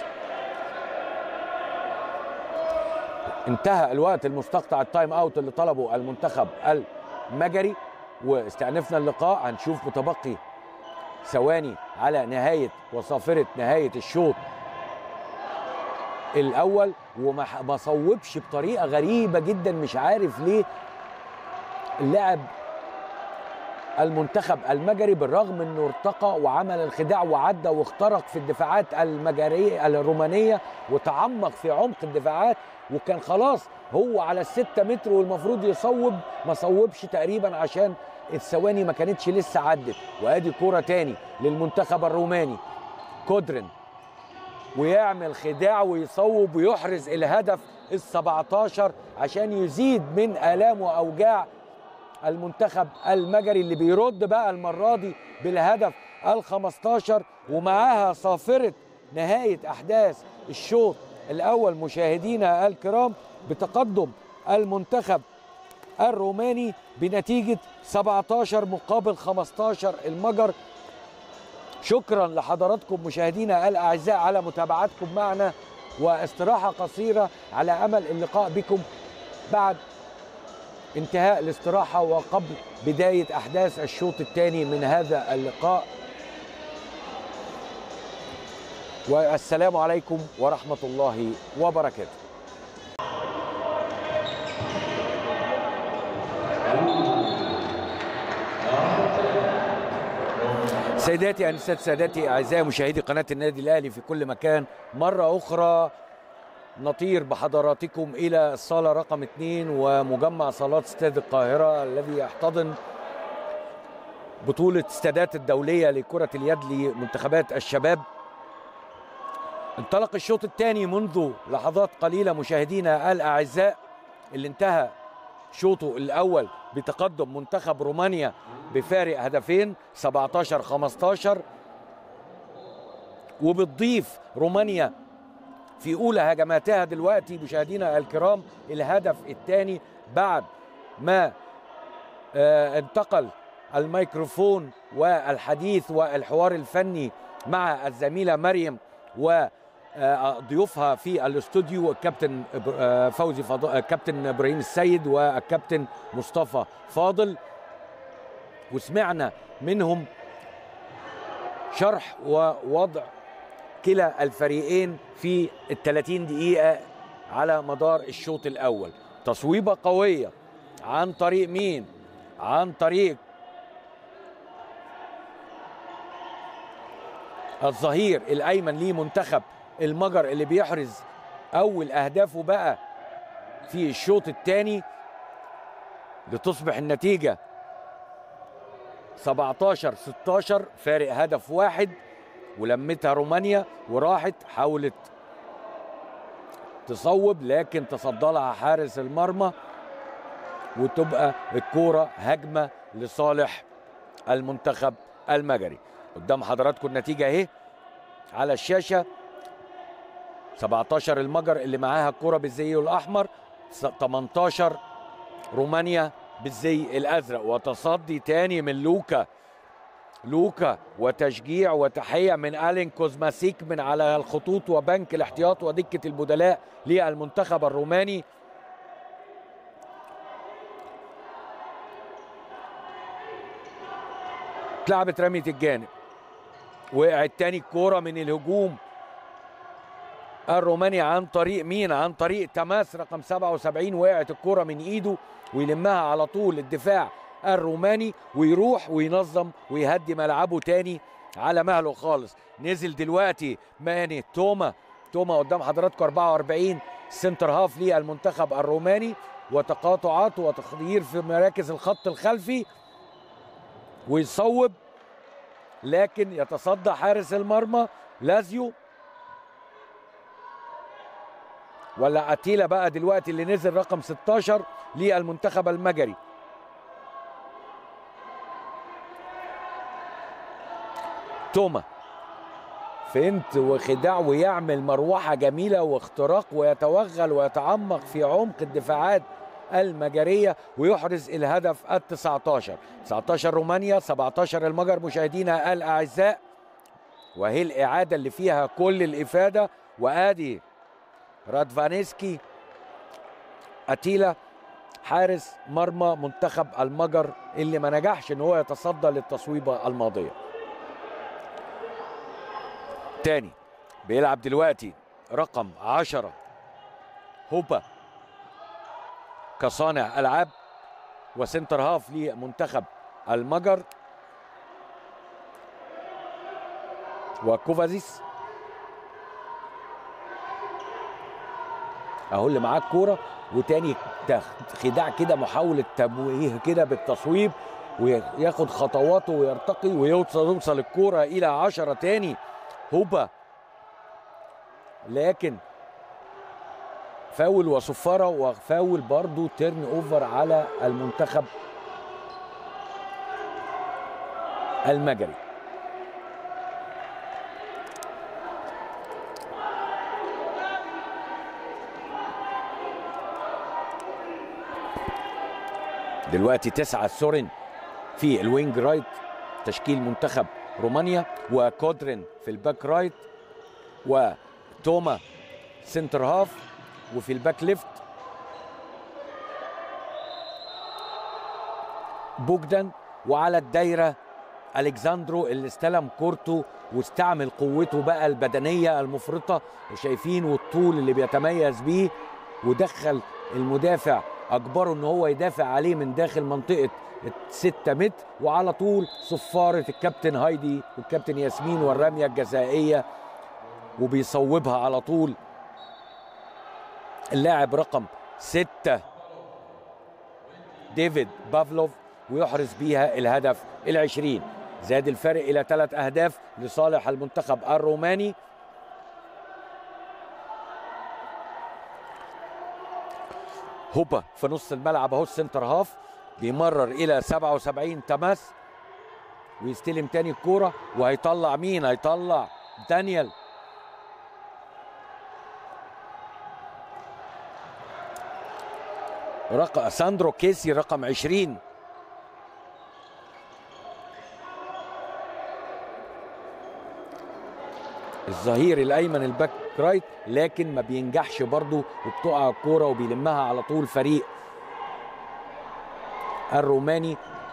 انتهى الوقت المستقطع التايم اوت اللي طلبه المنتخب المجري واستأنفنا اللقاء هنشوف متبقي ثواني على نهاية وصافرة نهاية الشوط الاول وما ح- ما صوبش بطريقه غريبه جدا مش عارف ليه اللاعب المنتخب المجري بالرغم انه ارتقى وعمل الخداع وعدى واخترق في الدفاعات المجريه الرومانيه وتعمق في عمق الدفاعات وكان خلاص هو على الستة متر والمفروض يصوب ما صوبش تقريبا عشان الثواني ما كانتش لسه عدت وادي كوره تاني للمنتخب الروماني كودرن ويعمل خداع ويصوب ويحرز الهدف ال 17 عشان يزيد من آلام وأوجاع المنتخب المجري اللي بيرد بقى المرة دي بالهدف ال 15 ومعاها صافرة نهاية أحداث الشوط الأول مشاهدينا الكرام بتقدم المنتخب الروماني بنتيجة 17 مقابل 15 المجر شكرا لحضراتكم مشاهدينا الاعزاء على متابعتكم معنا واستراحه قصيره على امل اللقاء بكم بعد انتهاء الاستراحه وقبل بدايه احداث الشوط الثاني من هذا اللقاء والسلام عليكم ورحمه الله وبركاته سيداتي انسات سادتي اعزائي مشاهدي قناه النادي الاهلي في كل مكان مره اخرى نطير بحضراتكم الى الصاله رقم اثنين ومجمع صالات استاد القاهره الذي يحتضن بطوله استادات الدوليه لكره اليد لمنتخبات الشباب انطلق الشوط الثاني منذ لحظات قليله مشاهدينا الاعزاء اللي انتهى شوطه الاول بتقدم منتخب رومانيا بفارق هدفين 17 15 وبتضيف رومانيا في اولى هجماتها دلوقتي مشاهدينا الكرام الهدف الثاني بعد ما آه، انتقل الميكروفون والحديث والحوار الفني مع الزميله مريم و آه، ضيوفها في الاستوديو الكابتن إبر- آه، فوزي فضل... الكابتن ابراهيم السيد والكابتن مصطفى فاضل وسمعنا منهم شرح ووضع كلا الفريقين في ال 30 دقيقة على مدار الشوط الأول تصويبة قوية عن طريق مين؟ عن طريق الظهير الأيمن لمنتخب المجر اللي بيحرز أول أهدافه بقى في الشوط الثاني لتصبح النتيجة 17 16 فارق هدف واحد ولمتها رومانيا وراحت حاولت تصوب لكن تصدى لها حارس المرمى وتبقى الكورة هجمة لصالح المنتخب المجري قدام حضراتكم النتيجة اهي على الشاشة 17 المجر اللي معاها الكرة بالزي الأحمر 18 رومانيا بالزي الأزرق وتصدي تاني من لوكا لوكا وتشجيع وتحية من ألين كوزماسيك من على الخطوط وبنك الاحتياط ودكة البدلاء للمنتخب الروماني اتلعبت رمية الجانب وقعت تاني الكورة من الهجوم الروماني عن طريق مين عن طريق تماس رقم 77 وقعت الكرة من ايده ويلمها على طول الدفاع الروماني ويروح وينظم ويهدي ملعبه تاني على مهله خالص نزل دلوقتي ماني توما توما قدام حضراتكم 44 سنتر هاف للمنتخب الروماني وتقاطعات وتغيير في مراكز الخط الخلفي ويصوب لكن يتصدى حارس المرمى لازيو ولا اتيلا بقى دلوقتي اللي نزل رقم 16 للمنتخب المجري توما فهمت وخداع ويعمل مروحة جميلة واختراق ويتوغل ويتعمق في عمق الدفاعات المجرية ويحرز الهدف ال 19 19 رومانيا 17 المجر مشاهدينا الأعزاء وهي الإعادة اللي فيها كل الإفادة وآدي رادفانيسكي أتيلا حارس مرمى منتخب المجر اللي ما نجحش ان هو يتصدى للتصويبة الماضية تاني بيلعب دلوقتي رقم عشرة هوبا كصانع ألعاب وسنتر هاف لمنتخب المجر وكوفازيس اهو اللي معاه الكوره وتاني خداع كده محاوله تمويه كده بالتصويب وياخد خطواته ويرتقي ويوصل يوصل الكوره الى عشرة تاني هوبا لكن فاول وصفاره وفاول برضو تيرن اوفر على المنتخب المجري دلوقتي تسعة سورين في الوينج رايت تشكيل منتخب رومانيا وكودرين في الباك رايت وتوما سنتر هاف وفي الباك ليفت بوجدان وعلى الدايره الكساندرو اللي استلم كورته واستعمل قوته بقى البدنيه المفرطه وشايفين والطول اللي بيتميز بيه ودخل المدافع اجبره ان هو يدافع عليه من داخل منطقه 6 متر وعلى طول صفاره الكابتن هايدي والكابتن ياسمين والرميه الجزائيه وبيصوبها على طول اللاعب رقم 6 ديفيد بافلوف ويحرز بيها الهدف العشرين زاد الفارق إلى ثلاث أهداف لصالح المنتخب الروماني هوبا في نص الملعب اهو السنتر هاف بيمرر الى 77 تماس ويستلم تاني الكوره وهيطلع مين هيطلع دانيال رقم ساندرو كيسي رقم 20 الظهير الايمن الباك رايت لكن ما بينجحش برضه وبتقع الكوره وبيلمها على طول فريق الروماني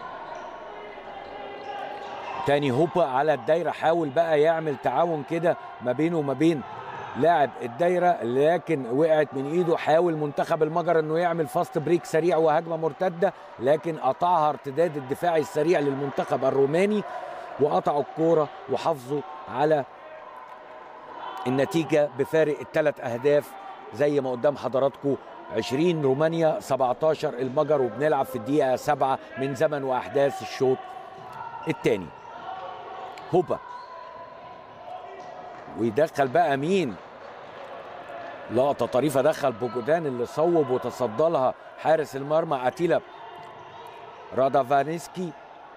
تاني هوبا على الدايره حاول بقى يعمل تعاون كده ما بينه وما بين لاعب الدايره لكن وقعت من ايده حاول منتخب المجر انه يعمل فاست بريك سريع وهجمه مرتده لكن قطعها ارتداد الدفاعي السريع للمنتخب الروماني وقطعوا الكوره وحافظوا على النتيجة بفارق الثلاث أهداف زي ما قدام حضراتكم 21 رومانيا 17 المجر وبنلعب في الدقيقة 7 من زمن وأحداث الشوط الثاني هوبا ويدخل بقى مين لقطة طريفة دخل بوجودان اللي صوب وتصدى لها حارس المرمى أتيلا رادافانسكي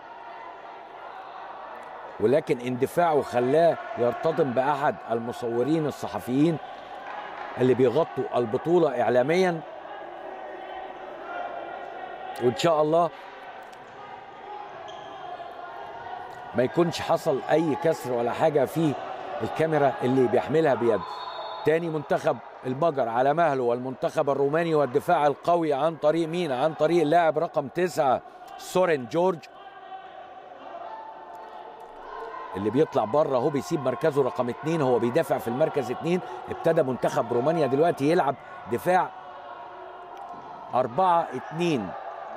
ولكن اندفاعه خلاه يرتطم بأحد المصورين الصحفيين اللي بيغطوا البطولة إعلاميا وإن شاء الله ما يكونش حصل أي كسر ولا حاجة في الكاميرا اللي بيحملها بيده تاني منتخب المجر على مهله والمنتخب الروماني والدفاع القوي عن طريق مين عن طريق اللاعب رقم تسعة سورين جورج اللي بيطلع بره هو بيسيب مركزه رقم اتنين هو بيدافع في المركز اتنين ابتدى منتخب رومانيا دلوقتي يلعب دفاع أربعة اتنين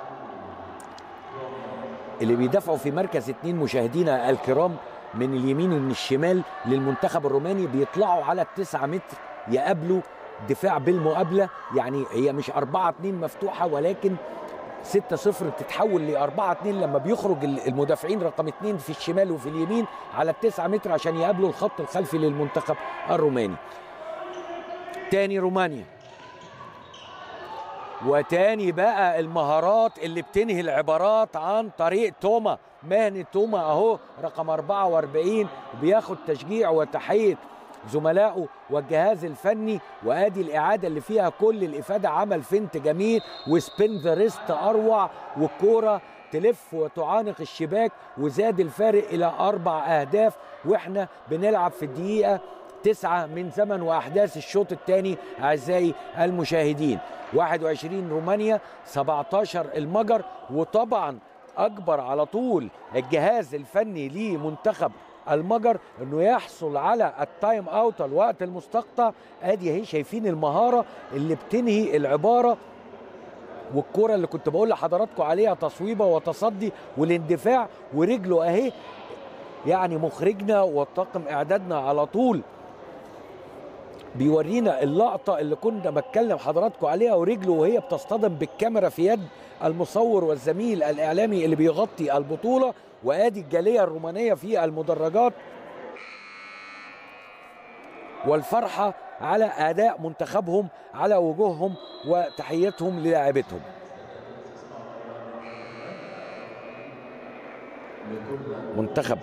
اللي بيدافعوا في مركز اتنين مشاهدينا الكرام من اليمين ومن الشمال للمنتخب الروماني بيطلعوا على التسعة متر يقابلوا دفاع بالمقابلة يعني هي مش أربعة اتنين مفتوحة ولكن 6 0 بتتحول ل 4 2 لما بيخرج المدافعين رقم 2 في الشمال وفي اليمين على التسعة متر عشان يقابلوا الخط الخلفي للمنتخب الروماني تاني رومانيا وتاني بقى المهارات اللي بتنهي العبارات عن طريق توما مهنة توما اهو رقم 44 بياخد تشجيع وتحية زملائه والجهاز الفني وادي الاعاده اللي فيها كل الافاده عمل فنت جميل وسبين ذا ريست اروع والكوره تلف وتعانق الشباك وزاد الفارق الى اربع اهداف واحنا بنلعب في الدقيقه تسعة من زمن وأحداث الشوط الثاني أعزائي المشاهدين 21 رومانيا 17 المجر وطبعا أكبر على طول الجهاز الفني لمنتخب المجر انه يحصل على التايم اوت الوقت المستقطع ادي اهي شايفين المهاره اللي بتنهي العباره والكره اللي كنت بقول لحضراتكم عليها تصويبه وتصدي والاندفاع ورجله اهي يعني مخرجنا وطاقم اعدادنا على طول بيورينا اللقطة اللي كنا بتكلم حضراتكم عليها ورجله وهي بتصطدم بالكاميرا في يد المصور والزميل الإعلامي اللي بيغطي البطولة وادي الجاليه الرومانيه في المدرجات والفرحه على اداء منتخبهم على وجوههم وتحيتهم للاعبتهم منتخب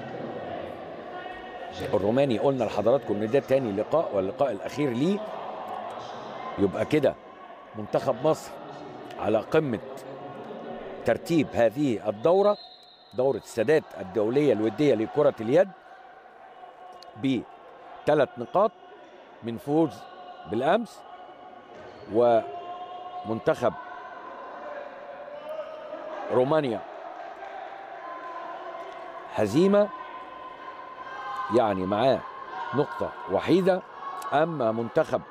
الروماني قلنا لحضراتكم ان ده تاني لقاء واللقاء الاخير ليه يبقى كده منتخب مصر على قمه ترتيب هذه الدوره دورة السادات الدولية الودية لكرة اليد بثلاث نقاط من فوز بالأمس ومنتخب رومانيا هزيمة يعني معاه نقطة وحيدة أما منتخب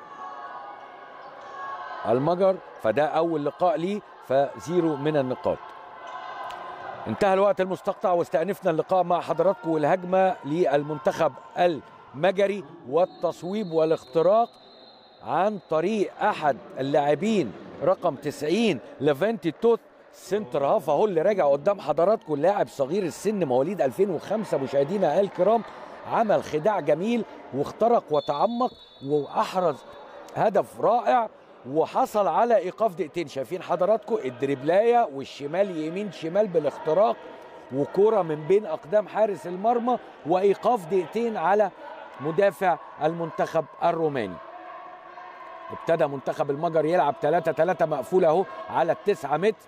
المجر فده أول لقاء ليه فزيرو من النقاط انتهى الوقت المستقطع واستأنفنا اللقاء مع حضراتكم والهجمة للمنتخب المجري والتصويب والاختراق عن طريق أحد اللاعبين رقم 90 لافنتي توت سنتر هاف اهو اللي راجع قدام حضراتكم اللاعب صغير السن مواليد 2005 مشاهدينا الكرام عمل خداع جميل واخترق وتعمق واحرز هدف رائع وحصل على ايقاف دقيقتين شايفين حضراتكم الدريبلايه والشمال يمين شمال بالاختراق وكرة من بين اقدام حارس المرمى وايقاف دقيقتين على مدافع المنتخب الروماني ابتدى منتخب المجر يلعب 3 3 مقفول اهو على التسعة متر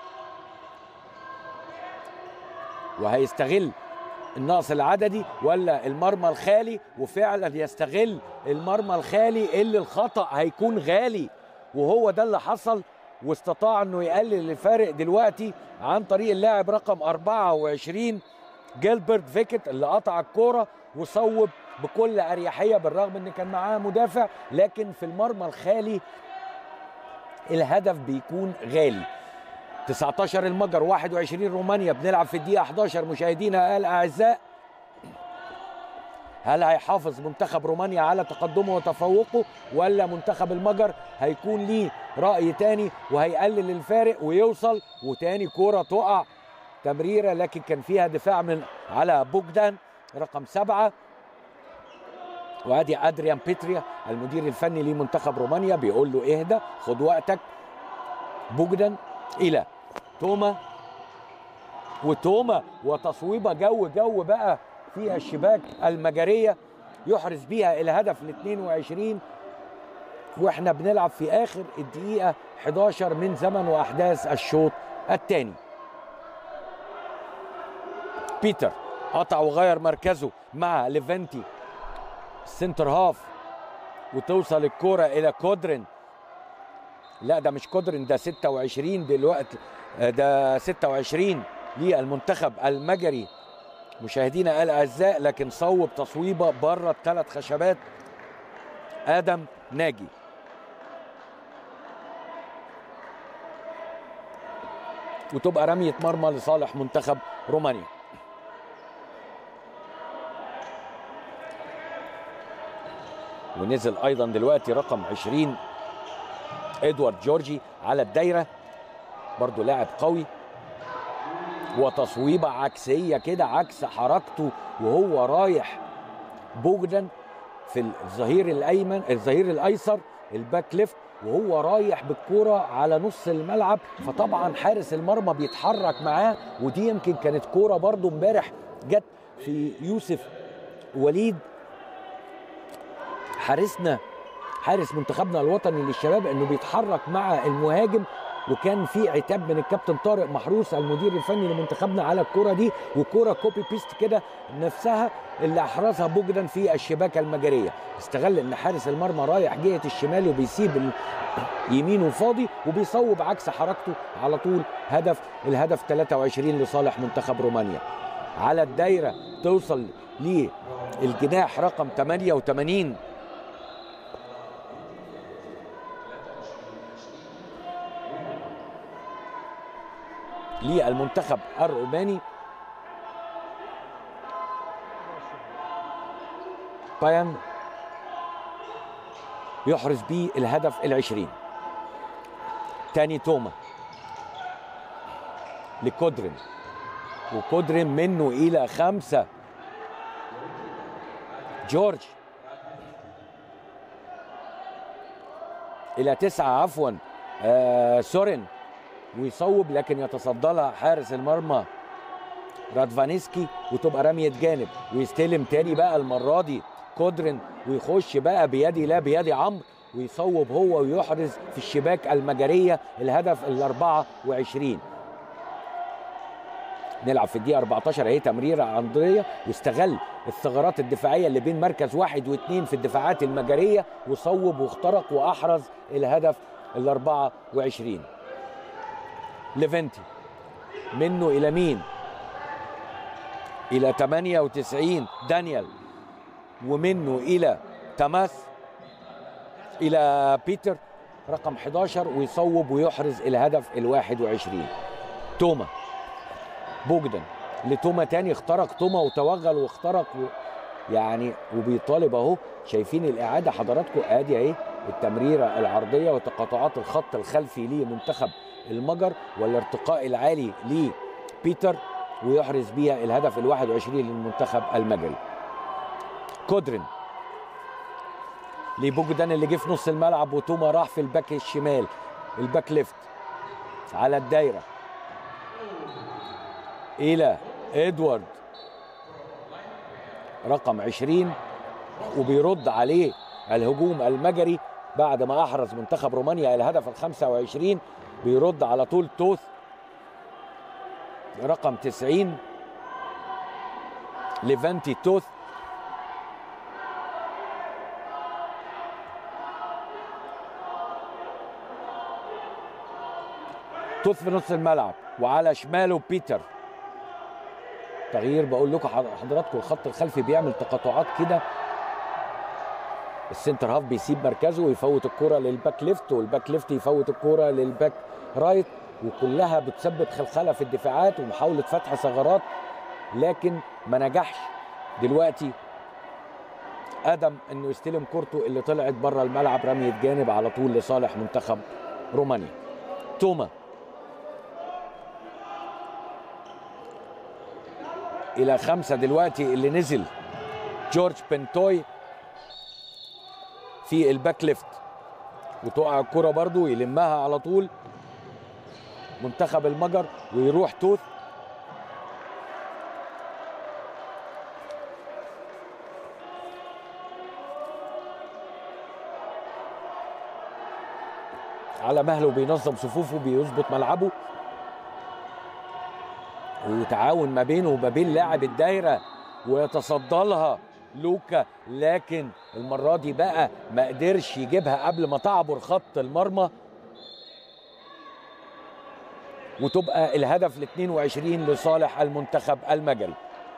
وهيستغل النقص العددي ولا المرمى الخالي وفعلا يستغل المرمى الخالي اللي الخطأ هيكون غالي وهو ده اللي حصل واستطاع انه يقلل الفارق دلوقتي عن طريق اللاعب رقم 24 جيلبرت فيكت اللي قطع الكوره وصوب بكل اريحيه بالرغم ان كان معاه مدافع لكن في المرمى الخالي الهدف بيكون غالي 19 المجر 21 رومانيا بنلعب في الدقيقه 11 مشاهدينا الاعزاء هل هيحافظ منتخب رومانيا على تقدمه وتفوقه ولا منتخب المجر هيكون ليه رأي تاني وهيقلل الفارق ويوصل وتاني كورة تقع تمريرة لكن كان فيها دفاع من على بوجدان رقم سبعة وادي ادريان بيتريا المدير الفني لمنتخب رومانيا بيقول له اهدى خد وقتك بوجدان الى توما وتوما وتصويبه جو جو بقى فيها الشباك المجريه يحرز بيها الهدف ال 22 واحنا بنلعب في اخر الدقيقه 11 من زمن واحداث الشوط الثاني بيتر قطع وغير مركزه مع ليفنتي السنتر هاف وتوصل الكرة إلى كودرين لا ده مش كودرين ده 26 دلوقتي ده 26 للمنتخب المجري مشاهدينا الاعزاء لكن صوب تصويبه بره الثلاث خشبات ادم ناجي وتبقى رميه مرمى لصالح منتخب رومانيا ونزل ايضا دلوقتي رقم 20 ادوارد جورجي على الدايره برضو لاعب قوي وتصويبه عكسيه كده عكس حركته وهو رايح بوجدان في الظهير الايمن الظهير الايسر الباك ليفت وهو رايح بالكوره على نص الملعب فطبعا حارس المرمى بيتحرك معاه ودي يمكن كانت كوره برضو امبارح جت في يوسف وليد حارسنا حارس منتخبنا الوطني للشباب انه بيتحرك مع المهاجم وكان في عتاب من الكابتن طارق محروس المدير الفني لمنتخبنا على الكره دي وكره كوبي بيست كده نفسها اللي احرزها بوجدان في الشباكه المجريه استغل ان حارس المرمى رايح جهه الشمال وبيسيب يمينه فاضي وبيصوب عكس حركته على طول هدف الهدف 23 لصالح منتخب رومانيا على الدايره توصل للجناح رقم 88 للمنتخب الروماني بايان يحرز بيه الهدف العشرين تاني توما لكودرين وكودرين منه إلى خمسة جورج إلى تسعة عفوا آه سورين ويصوب لكن يتصدى لها حارس المرمى رادفانيسكي وتبقى رمية جانب ويستلم تاني بقى المرة دي كودرين ويخش بقى بيدي لا بيدي عمرو ويصوب هو ويحرز في الشباك المجرية الهدف ال 24 نلعب في الدقيقة 14 اهي تمريرة عندرية واستغل الثغرات الدفاعية اللي بين مركز واحد واثنين في الدفاعات المجرية وصوب واخترق وأحرز الهدف ال 24 ليفنتي منه الى مين الى 98 دانيال ومنه الى تماس الى بيتر رقم 11 ويصوب ويحرز الهدف ال 21 توما بوجدان لتوما تاني اخترق توما وتوغل واخترق و... يعني وبيطالب اهو شايفين الاعاده حضراتكم ادي اهي التمريره العرضيه وتقاطعات الخط الخلفي لمنتخب المجر والارتقاء العالي لبيتر ويحرز بيها الهدف ال 21 للمنتخب المجري. كودرين لبوجدان اللي جه في نص الملعب وتوما راح في الباك الشمال الباك ليفت على الدايره الى ادوارد رقم 20 وبيرد عليه الهجوم المجري بعد ما احرز منتخب رومانيا الهدف ال 25 بيرد على طول توث رقم 90 ليفانتي توث توث في نص الملعب وعلى شماله بيتر تغيير بقول لكم حضراتكم الخط الخلفي بيعمل تقاطعات كده السنتر هاف بيسيب مركزه ويفوت الكرة للباك ليفت والباك ليفت يفوت الكرة للباك رايت وكلها بتسبب خلخله في الدفاعات ومحاوله فتح ثغرات لكن ما نجحش دلوقتي ادم انه يستلم كورته اللي طلعت بره الملعب رميه جانب على طول لصالح منتخب رومانيا توما الى خمسه دلوقتي اللي نزل جورج بنتوي في الباك ليفت وتقع الكرة برضو يلمها على طول منتخب المجر ويروح توث على مهله بينظم صفوفه بيظبط ملعبه وتعاون ما بينه وما بين لاعب الدايره ويتصدى لها لوكا لكن المره دي بقى ما قدرش يجيبها قبل ما تعبر خط المرمى وتبقى الهدف ال 22 لصالح المنتخب المجري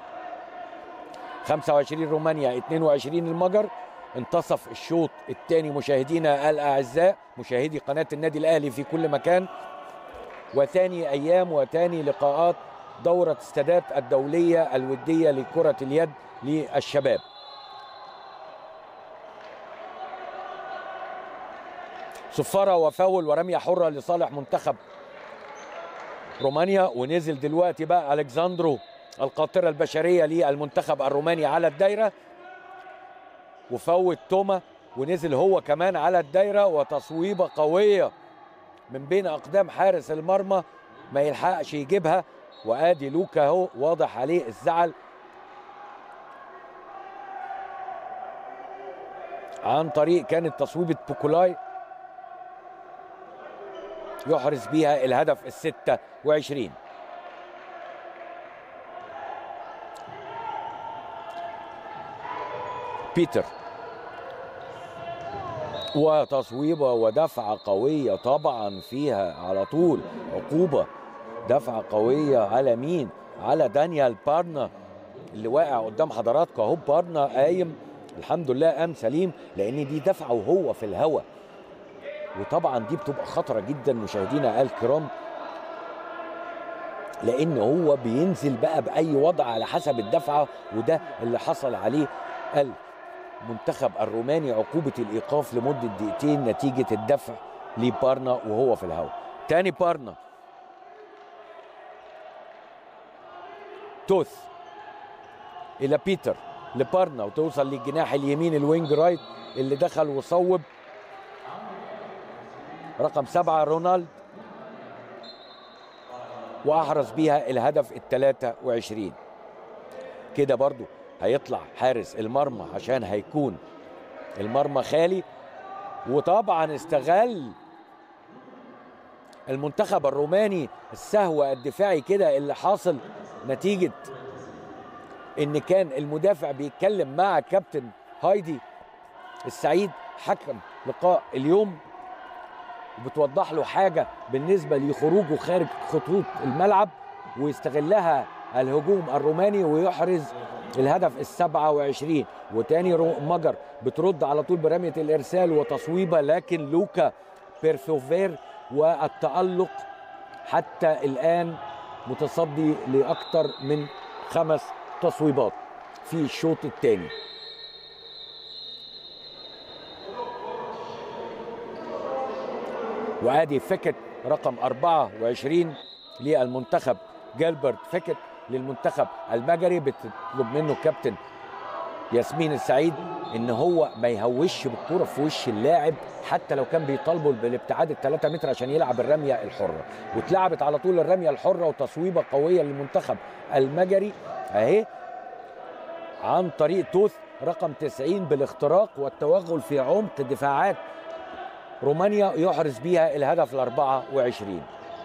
25 رومانيا 22 المجر انتصف الشوط الثاني مشاهدينا الاعزاء مشاهدي قناه النادي الاهلي في كل مكان وثاني ايام وثاني لقاءات دوره استادات الدوليه الوديه لكره اليد للشباب صفاره وفاول ورميه حره لصالح منتخب رومانيا ونزل دلوقتي بقى الكساندرو القاطره البشريه للمنتخب الروماني على الدايره وفوت توما ونزل هو كمان على الدايره وتصويبه قويه من بين اقدام حارس المرمى ما يلحقش يجيبها وادي لوكا اهو واضح عليه الزعل عن طريق كانت تصويبه بوكولاي يحرز بيها الهدف الستة وعشرين بيتر وتصويبة ودفعة قوية طبعا فيها على طول عقوبة دفعة قوية على مين على دانيال بارنا اللي واقع قدام حضراتكم اهو بارنا قايم الحمد لله قام سليم لان دي دفعه وهو في الهواء وطبعا دي بتبقى خطره جدا مشاهدينا الكرام لان هو بينزل بقى باي وضع على حسب الدفعه وده اللي حصل عليه المنتخب الروماني عقوبه الايقاف لمده دقيقتين نتيجه الدفع لبارنا وهو في الهواء تاني بارنا توث الى بيتر لبارنا وتوصل للجناح اليمين الوينج رايت اللي دخل وصوب رقم سبعة رونالد وأحرز بيها الهدف الثلاثة وعشرين كده برضو هيطلع حارس المرمى عشان هيكون المرمى خالي وطبعا استغل المنتخب الروماني السهو الدفاعي كده اللي حاصل نتيجة ان كان المدافع بيتكلم مع كابتن هايدي السعيد حكم لقاء اليوم وبتوضح له حاجة بالنسبة لخروجه خارج خطوط الملعب ويستغلها الهجوم الروماني ويحرز الهدف السبعة وعشرين وتاني مجر بترد على طول برمية الإرسال وتصويبة لكن لوكا بيرفوفير والتألق حتى الآن متصدي لأكثر من خمس تصويبات في الشوط الثاني وادي فكت رقم 24 للمنتخب جالبرت فكت للمنتخب المجري بتطلب منه الكابتن ياسمين السعيد ان هو ما يهوش بالكوره في وش اللاعب حتى لو كان بيطالبه بالابتعاد ال 3 متر عشان يلعب الرميه الحره واتلعبت على طول الرميه الحره وتصويبه قويه للمنتخب المجري اهي عن طريق توث رقم 90 بالاختراق والتوغل في عمق دفاعات رومانيا يحرز بيها الهدف ال 24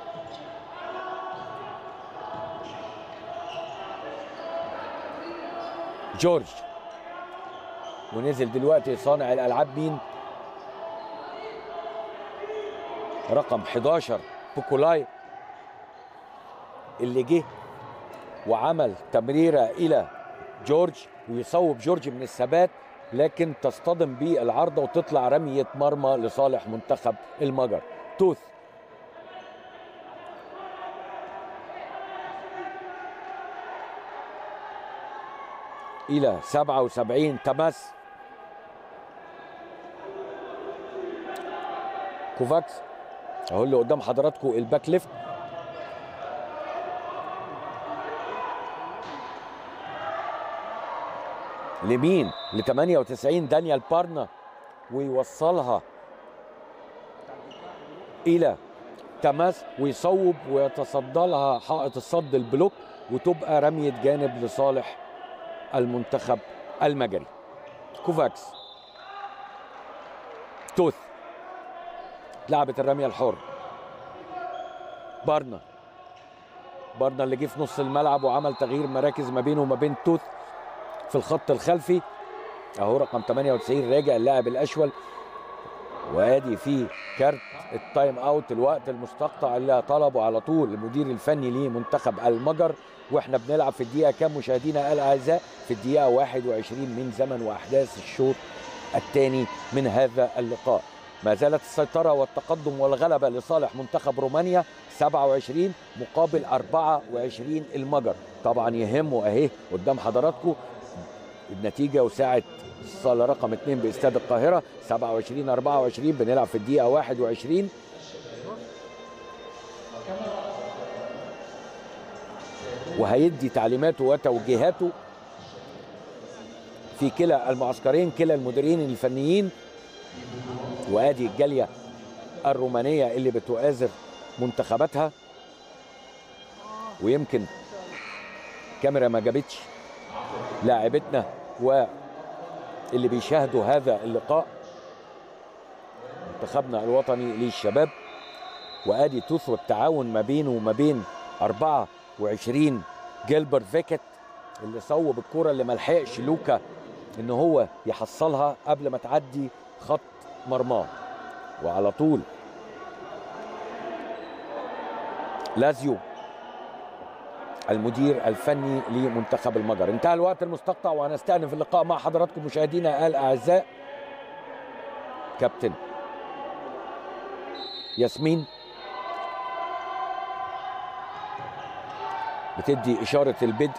جورج ونزل دلوقتي صانع الالعاب مين رقم 11 بوكولاي اللي جه وعمل تمريره الى جورج ويصوب جورج من الثبات لكن تصطدم بالعارضه وتطلع رميه مرمى لصالح منتخب المجر توث الى 77 تماس كوفاكس اهو اللي قدام حضراتكم الباك ليفت لمين ل 98 دانيال بارنا ويوصلها الى تماس ويصوب ويتصدى لها حائط الصد البلوك وتبقى رمية جانب لصالح المنتخب المجري كوفاكس توث لعبة الرمية الحر بارنا بارنا اللي جه في نص الملعب وعمل تغيير مراكز ما بينه وما بين توث في الخط الخلفي اهو رقم 98 راجع اللاعب الاشول وادي فيه كارت التايم اوت الوقت المستقطع اللي طلبه على طول المدير الفني لمنتخب المجر واحنا بنلعب في الدقيقه كام مشاهدينا الاعزاء في الدقيقه 21 من زمن واحداث الشوط الثاني من هذا اللقاء ما زالت السيطرة والتقدم والغلبة لصالح منتخب رومانيا 27 مقابل 24 المجر طبعا يهمه اهي قدام حضراتكم النتيجة وساعة الصالة رقم 2 باستاد القاهرة 27 24 بنلعب في الدقيقة 21 وهيدي تعليماته وتوجيهاته في كلا المعسكرين كلا المديرين الفنيين وادي الجاليه الرومانيه اللي بتؤازر منتخباتها ويمكن كاميرا ما جابتش لاعبتنا واللي بيشاهدوا هذا اللقاء منتخبنا الوطني للشباب وادي توث والتعاون ما بينه وما بين 24 جيلبرت فيكت اللي صوب الكرة اللي ملحقش لوكا ان هو يحصلها قبل ما تعدي خط مرماه وعلى طول لازيو المدير الفني لمنتخب المجر انتهى الوقت المستقطع وهنستأنف اللقاء مع حضراتكم مشاهدينا الأعزاء كابتن ياسمين بتدي إشارة البدء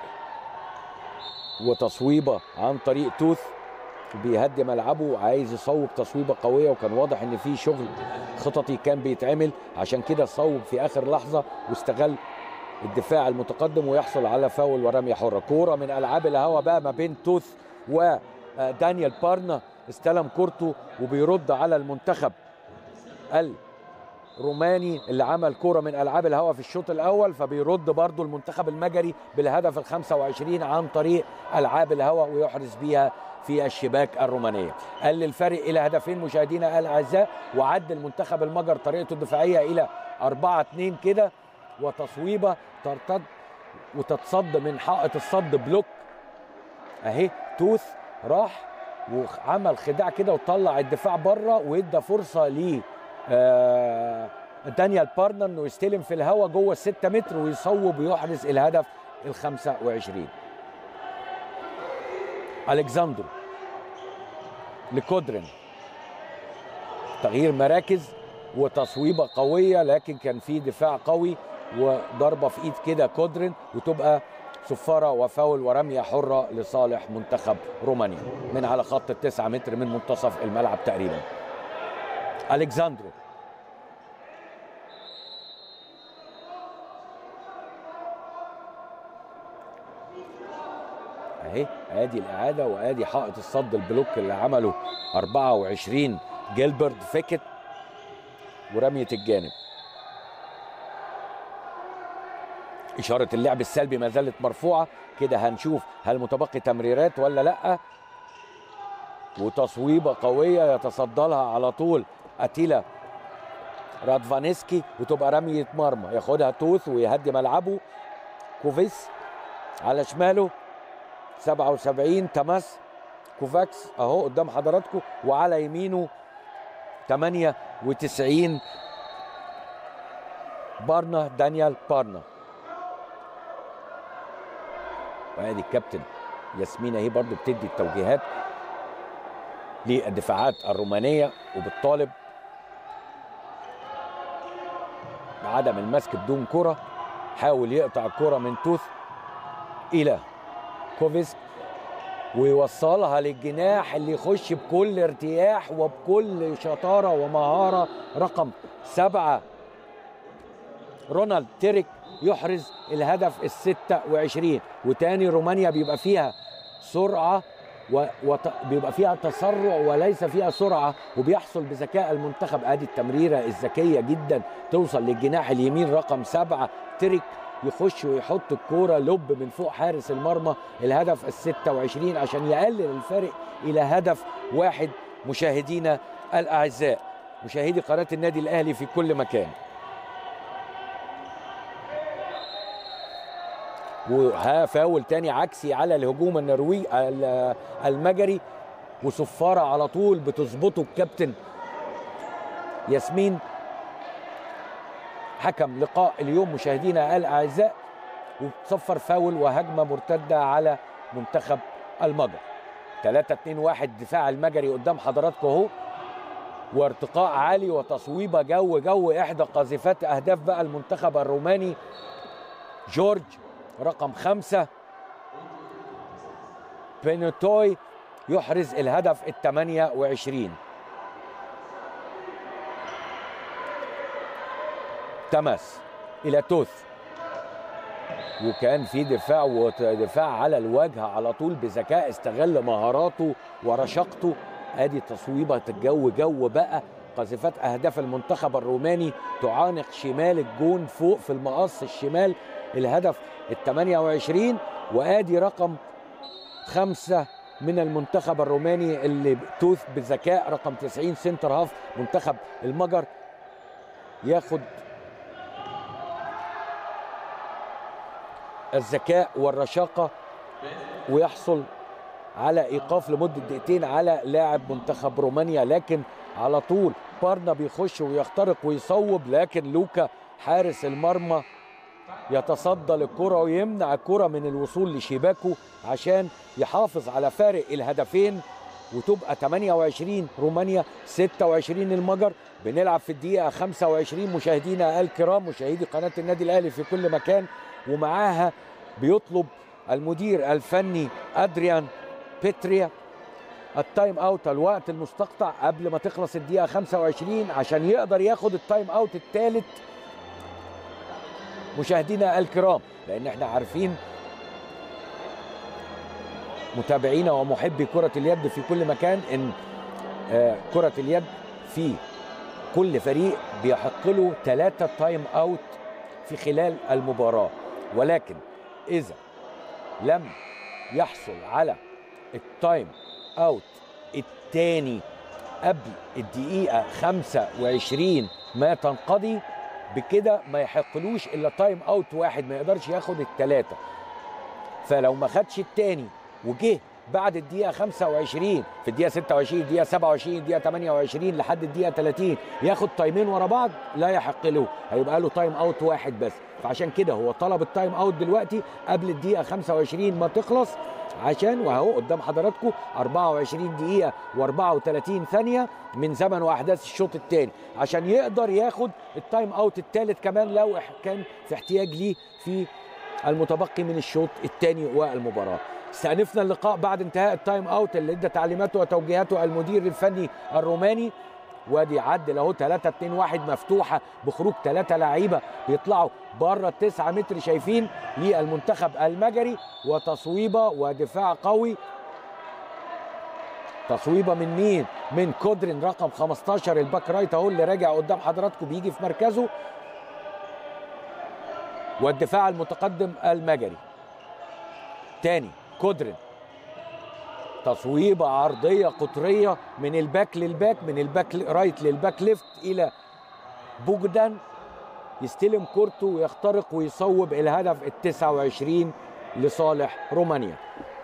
وتصويبة عن طريق توث بيهدي ملعبه عايز يصوب تصويبه قويه وكان واضح ان في شغل خططي كان بيتعمل عشان كده صوب في اخر لحظه واستغل الدفاع المتقدم ويحصل على فاول ورميه حره كوره من العاب الهوا بقى ما بين توث ودانيال بارنا استلم كورته وبيرد على المنتخب الروماني اللي عمل كوره من العاب الهوا في الشوط الاول فبيرد برضو المنتخب المجري بالهدف ال 25 عن طريق العاب الهوا ويحرز بيها في الشباك الرومانيه قلل الفرق الى هدفين مشاهدينا الاعزاء وعد المنتخب المجر طريقته الدفاعيه الى 4 2 كده وتصويبه ترتد وتتصد من حائط الصد بلوك اهي توث راح وعمل خداع كده وطلع الدفاع بره وادى فرصه ل آه دانيال بارنا انه يستلم في الهواء جوه الستة متر ويصوب ويحرز الهدف ال 25 الكساندرو لكودرين تغيير مراكز وتصويبه قويه لكن كان في دفاع قوي وضربه في ايد كده كودرين وتبقى صفاره وفاول ورميه حره لصالح منتخب رومانيا من على خط التسعة متر من منتصف الملعب تقريبا الكساندرو اهي ادي الاعاده وادي حائط الصد البلوك اللي عمله 24 جيلبرت فيكت ورميه الجانب اشاره اللعب السلبي ما زالت مرفوعه كده هنشوف هل متبقي تمريرات ولا لا وتصويبه قويه يتصدى لها على طول اتيلا رادفانيسكي وتبقى رميه مرمى ياخدها توث ويهدي ملعبه كوفيس على شماله 77 تماس كوفاكس اهو قدام حضراتكم وعلى يمينه 98 بارنا دانيال بارنا وادي الكابتن ياسمين اهي برضو بتدي التوجيهات للدفاعات الرومانيه وبالطالب بعدم المسك بدون كره حاول يقطع الكره من توث الى كوفيسك ويوصلها للجناح اللي يخش بكل ارتياح وبكل شطارة ومهارة رقم سبعة رونالد تيريك يحرز الهدف الستة وعشرين وتاني رومانيا بيبقى فيها سرعة و... وت... بيبقى فيها تسرع وليس فيها سرعة وبيحصل بذكاء المنتخب ادي التمريرة الذكية جدا توصل للجناح اليمين رقم سبعة تريك يخش ويحط الكورة لب من فوق حارس المرمى الهدف الستة وعشرين عشان يقلل الفارق إلى هدف واحد مشاهدينا الأعزاء مشاهدي قناة النادي الأهلي في كل مكان وها فاول تاني عكسي على الهجوم النرويجي المجري وصفاره على طول بتظبطه الكابتن ياسمين حكم لقاء اليوم مشاهدينا الاعزاء وتصفر فاول وهجمه مرتده على منتخب المجر 3 2 1 دفاع المجري قدام حضراتكم اهو وارتقاء عالي وتصويبه جو جو احدى قاذفات اهداف بقى المنتخب الروماني جورج رقم خمسة بينوتوي يحرز الهدف الثمانية وعشرين تمس إلى توث وكان في دفاع ودفاع على الوجه على طول بذكاء استغل مهاراته ورشاقته ادي تصويبه الجو جو بقى قذفات اهداف المنتخب الروماني تعانق شمال الجون فوق في المقص الشمال الهدف ال 28 وادي رقم خمسه من المنتخب الروماني اللي توث بذكاء رقم 90 سنتر هاف منتخب المجر ياخد الذكاء والرشاقه ويحصل على ايقاف لمده دقيقتين على لاعب منتخب رومانيا لكن على طول بارنا بيخش ويخترق ويصوب لكن لوكا حارس المرمى يتصدى للكرة ويمنع الكرة من الوصول لشباكه عشان يحافظ على فارق الهدفين وتبقى 28 رومانيا 26 المجر بنلعب في الدقيقة 25 مشاهدينا الكرام مشاهدي قناة النادي الأهلي في كل مكان ومعاها بيطلب المدير الفني أدريان بيتريا التايم اوت الوقت المستقطع قبل ما تخلص الدقيقة 25 عشان يقدر ياخد التايم اوت الثالث مشاهدينا الكرام لان احنا عارفين متابعينا ومحبي كرة اليد في كل مكان ان آه كرة اليد في كل فريق بيحق له ثلاثة تايم اوت في خلال المباراة ولكن اذا لم يحصل على التايم اوت الثاني قبل الدقيقة 25 ما تنقضي بكده ما يحقلوش الا تايم اوت واحد ما يقدرش ياخد الثلاثه فلو ما خدش الثاني وجه بعد الدقيقه 25 في الدقيقه 26 الدقيقه 27 الدقيقه 28 لحد الدقيقه 30 ياخد تايمين ورا بعض لا يحق له هيبقى له تايم اوت واحد بس فعشان كده هو طلب التايم اوت دلوقتي قبل الدقيقه 25 ما تخلص عشان وهو قدام حضراتكم 24 دقيقة و34 ثانية من زمن وأحداث الشوط الثاني عشان يقدر ياخد التايم أوت الثالث كمان لو كان في احتياج ليه في المتبقي من الشوط الثاني والمباراة استأنفنا اللقاء بعد انتهاء التايم أوت اللي ادى تعليماته وتوجيهاته المدير الفني الروماني وادي عدل اهو 3 2 1 مفتوحه بخروج ثلاثه لعيبه بيطلعوا بره التسعة متر شايفين للمنتخب المجري وتصويبه ودفاع قوي تصويبه من مين؟ من كودرين رقم 15 الباك رايت اهو اللي راجع قدام حضراتكم بيجي في مركزه والدفاع المتقدم المجري تاني كودرين تصويبة عرضية قطرية من الباك للباك من الباك رايت للباك ليفت إلى بوجدان يستلم كورته ويخترق ويصوب الهدف ال 29 لصالح رومانيا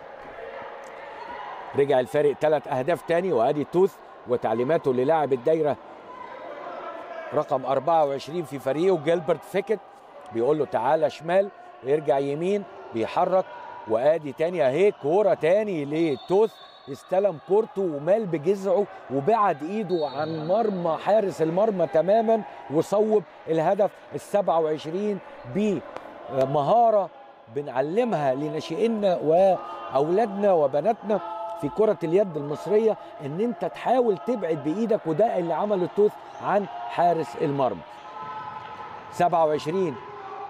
رجع الفارق ثلاث أهداف تاني وأدي توث وتعليماته للاعب الدايرة رقم 24 في فريقه جيلبرت فيكت بيقول له تعالى شمال ويرجع يمين بيحرك وادي تاني اهي كوره تاني لتوث استلم كورته ومال بجذعه وبعد ايده عن مرمى حارس المرمى تماما وصوب الهدف ال 27 بمهاره بنعلمها لناشئينا اولادنا وبناتنا في كرة اليد المصرية ان انت تحاول تبعد بايدك وده اللي عمله التوث عن حارس المرمى 27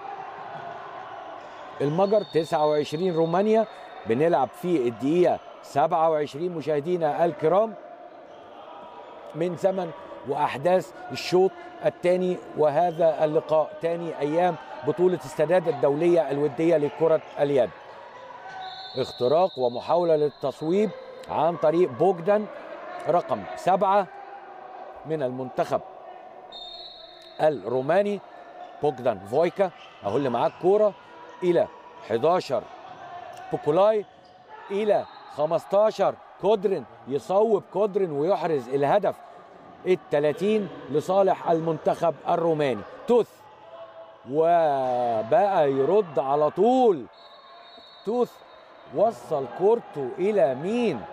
المجر 29 رومانيا بنلعب في الدقيقة 27 مشاهدينا الكرام من زمن واحداث الشوط الثاني وهذا اللقاء ثاني ايام بطولة السداد الدولية الودية لكرة اليد اختراق ومحاولة للتصويب عن طريق بوجدان رقم سبعة من المنتخب الروماني بوجدان فويكا اهو اللي معاه الكورة الى 11 بوكولاي الى 15 كودرن يصوب كودرن ويحرز الهدف ال 30 لصالح المنتخب الروماني توث وبقى يرد على طول توث وصل كورته الى مين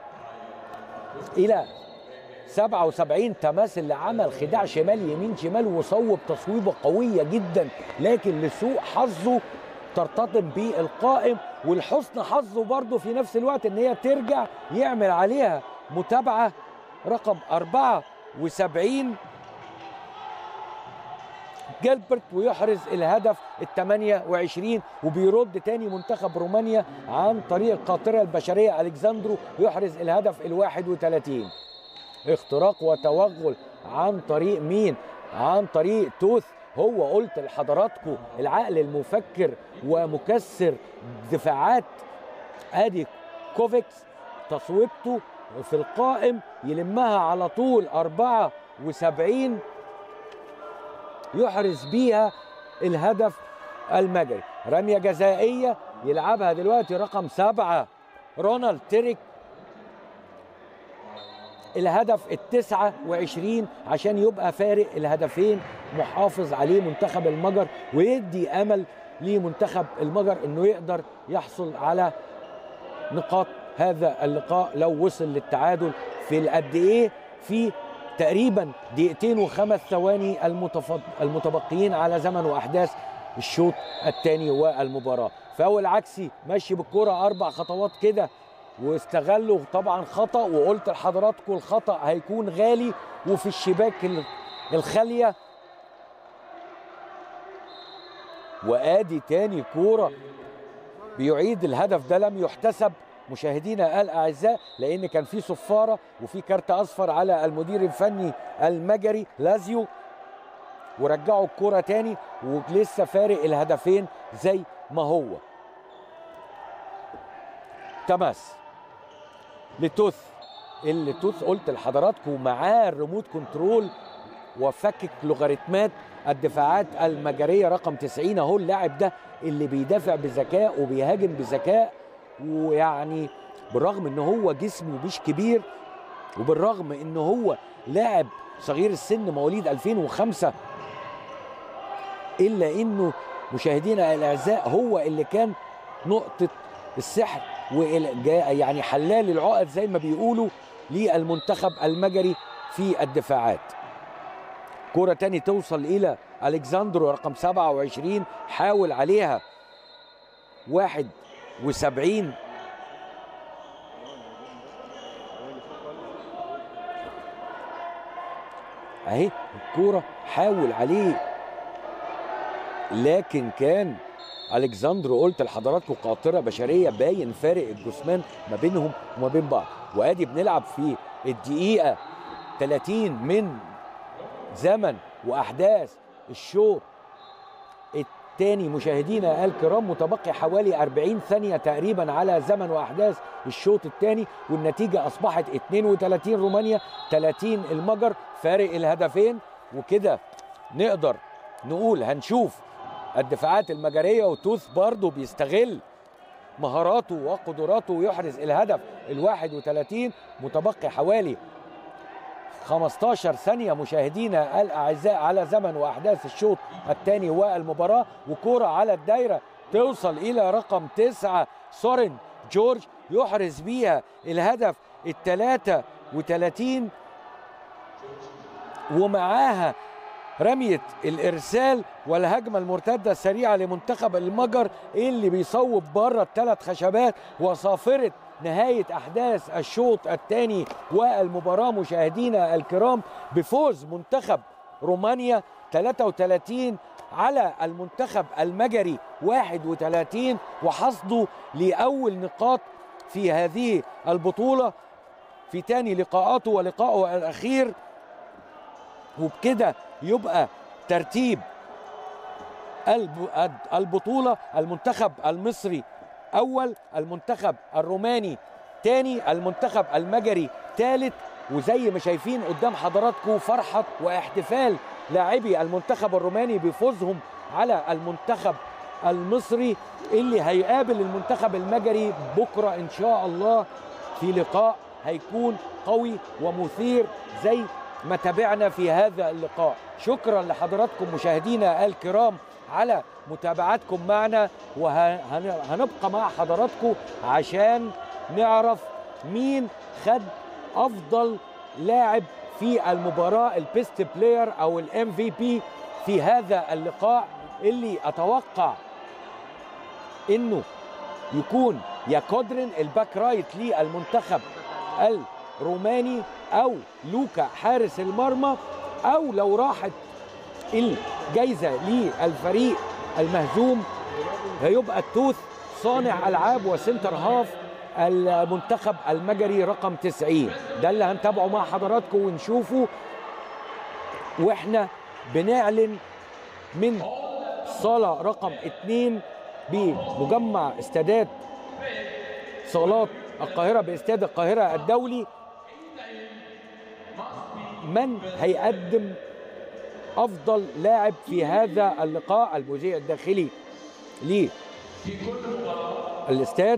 الى 77 تماس اللي عمل خداع شمال يمين شمال وصوب تصويبه قويه جدا لكن لسوء حظه ترتطم بالقائم والحسن حظه برضه في نفس الوقت ان هي ترجع يعمل عليها متابعه رقم 74 جيلبرت ويحرز الهدف ال 28 وبيرد تاني منتخب رومانيا عن طريق القاطره البشريه الكساندرو يحرز الهدف ال 31 اختراق وتوغل عن طريق مين؟ عن طريق توث هو قلت لحضراتكم العقل المفكر ومكسر دفاعات ادي كوفيكس تصويبته في القائم يلمها على طول 74 يحرز بيها الهدف المجري رمية جزائية يلعبها دلوقتي رقم سبعة رونالد تيريك الهدف التسعة وعشرين عشان يبقى فارق الهدفين محافظ عليه منتخب المجر ويدي أمل لمنتخب المجر أنه يقدر يحصل على نقاط هذا اللقاء لو وصل للتعادل في قد إيه في تقريبا دقيقتين وخمس ثواني المتفض... المتبقيين على زمن واحداث الشوط الثاني والمباراه فاول عكسي ماشي بالكره اربع خطوات كده واستغلوا طبعا خطا وقلت لحضراتكم الخطا هيكون غالي وفي الشباك الخاليه وادي تاني كوره بيعيد الهدف ده لم يحتسب مشاهدينا الاعزاء لان كان في صفاره وفي كارت اصفر على المدير الفني المجري لازيو ورجعوا الكرة تاني ولسه فارق الهدفين زي ما هو تماس لتوث اللي توث قلت لحضراتكم معاه الريموت كنترول وفكك لوغاريتمات الدفاعات المجريه رقم 90 اهو اللاعب ده اللي بيدافع بذكاء وبيهاجم بذكاء ويعني بالرغم ان هو جسمه مش كبير وبالرغم ان هو لاعب صغير السن مواليد 2005 الا انه مشاهدينا الاعزاء هو اللي كان نقطه السحر يعني حلال العقد زي ما بيقولوا للمنتخب المجري في الدفاعات كرة تاني توصل إلى ألكساندرو رقم 27 حاول عليها 71 اهي الكوره حاول عليه لكن كان الكساندرو قلت لحضراتكم قاطره بشريه باين فارق الجثمان ما بينهم وما بين بعض وادي بنلعب في الدقيقه 30 من زمن واحداث الشوط الثاني مشاهدينا الكرام متبقي حوالي 40 ثانيه تقريبا على زمن واحداث الشوط الثاني والنتيجه اصبحت 32 رومانيا 30 المجر فارق الهدفين وكده نقدر نقول هنشوف الدفاعات المجريه وتوث برضه بيستغل مهاراته وقدراته ويحرز الهدف ال 31 متبقي حوالي 15 ثانية مشاهدينا الأعزاء على زمن وأحداث الشوط الثاني والمباراة وكرة على الدايرة توصل إلى رقم تسعة سورن جورج يحرز بيها الهدف الثلاثة وثلاثين ومعاها رمية الإرسال والهجمة المرتدة السريعة لمنتخب المجر اللي بيصوب بره الثلاث خشبات وصافرة نهاية أحداث الشوط الثاني والمباراة مشاهدينا الكرام بفوز منتخب رومانيا 33 على المنتخب المجري 31 وحصده لأول نقاط في هذه البطولة في تاني لقاءاته ولقائه الأخير وبكده يبقى ترتيب الب- البطولة المنتخب المصري أول المنتخب الروماني تاني المنتخب المجري ثالث وزي ما شايفين قدام حضراتكم فرحة واحتفال لاعبي المنتخب الروماني بفوزهم على المنتخب المصري اللي هيقابل المنتخب المجري بكرة إن شاء الله في لقاء هيكون قوي ومثير زي ما تابعنا في هذا اللقاء شكرا لحضراتكم مشاهدينا الكرام على متابعتكم معنا وهنبقى مع حضراتكم عشان نعرف مين خد افضل لاعب في المباراه البيست بلاير او الام في بي في هذا اللقاء اللي اتوقع انه يكون يا كودرين الباك رايت للمنتخب الروماني او لوكا حارس المرمى او لو راحت الجايزه للفريق المهزوم هيبقى التوث صانع العاب وسنتر هاف المنتخب المجري رقم 90 ده اللي هنتابعه مع حضراتكم ونشوفه واحنا بنعلن من صاله رقم 2 بمجمع استادات صالات القاهره باستاد القاهره الدولي من هيقدم افضل لاعب في هذا اللقاء المذيع الداخلي ليه الاستاد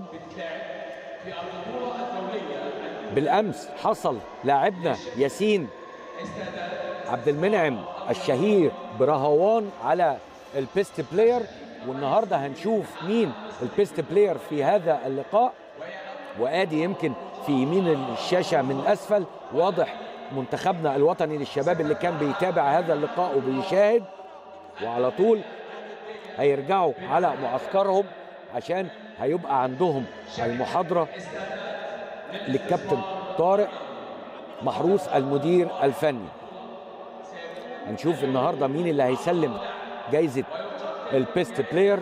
بالامس حصل لاعبنا ياسين عبد المنعم الشهير برهوان على البيست بلاير والنهارده هنشوف مين البيست بلاير في هذا اللقاء وادي يمكن في يمين الشاشه من اسفل واضح منتخبنا الوطني للشباب اللي كان بيتابع هذا اللقاء وبيشاهد وعلى طول هيرجعوا على معسكرهم عشان هيبقى عندهم المحاضرة للكابتن طارق محروس المدير الفني هنشوف النهاردة مين اللي هيسلم جايزة البيست بلاير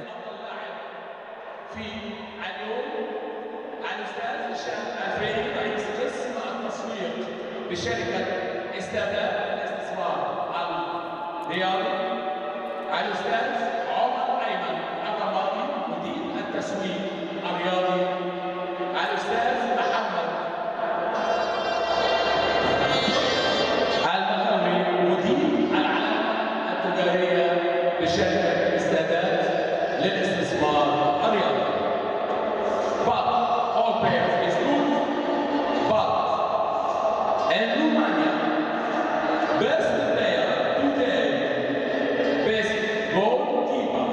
بشركة استادات الاستثمار الرياضي الأستاذ عمر أيمن الرمادي مدير التسويق الرياضي الأستاذ محمد المخاوي مدير العلامة التجارية بشركة استادات للاستثمار الرياضي. But all players is good, but in Romania, best player today, best goalkeeper,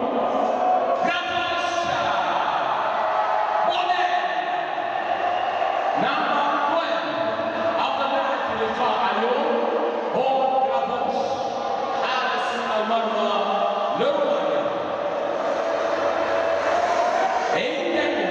Grafosha Model, number 12 أفضل لاعب في اللقاء اليوم هو جرافوش حارس المرمى لرومانيا. الدليل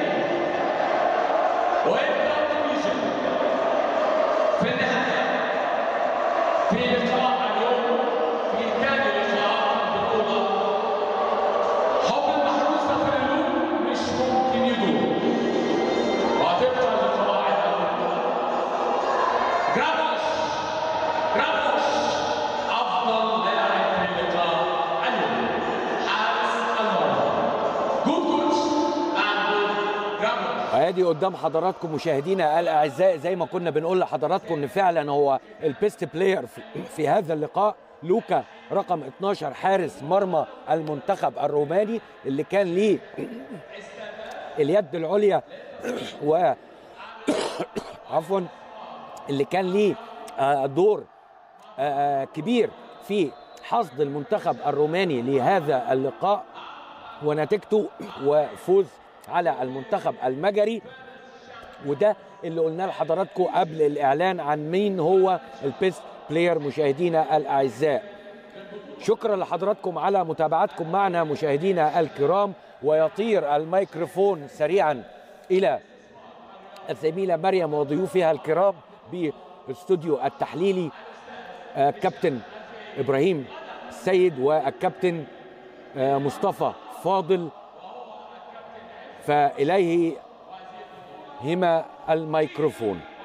والتوفيق في النهاية في لقاء اليوم في ثاني لقاء البطولة حب المحروسة في القلوب مش ممكن يدوم وهتبقى لقواعد البطولة جرافوش جرافوش أفضل لاعب في اللقاء اليوم حارس المرمى جود كوتش اند جود جرافوش ادي قدام حضراتكم مشاهدينا الاعزاء زي ما كنا بنقول لحضراتكم ان فعلا هو البيست بلاير في, في هذا اللقاء لوكا رقم 12 حارس مرمى المنتخب الروماني اللي كان ليه اليد العليا و عفوا اللي كان ليه آه، دور آه، كبير في حصد المنتخب الروماني لهذا اللقاء ونتيجته وفوز على المنتخب المجري وده اللي قلناه لحضراتكم قبل الاعلان عن مين هو البيست بلاير مشاهدينا الاعزاء شكرا لحضراتكم على متابعتكم معنا مشاهدينا الكرام ويطير الميكروفون سريعا الى الزميله مريم وضيوفها الكرام بالاستوديو التحليلي آه، كابتن ابراهيم السيد والكابتن آه، مصطفى فاضل فاليه هما الميكروفون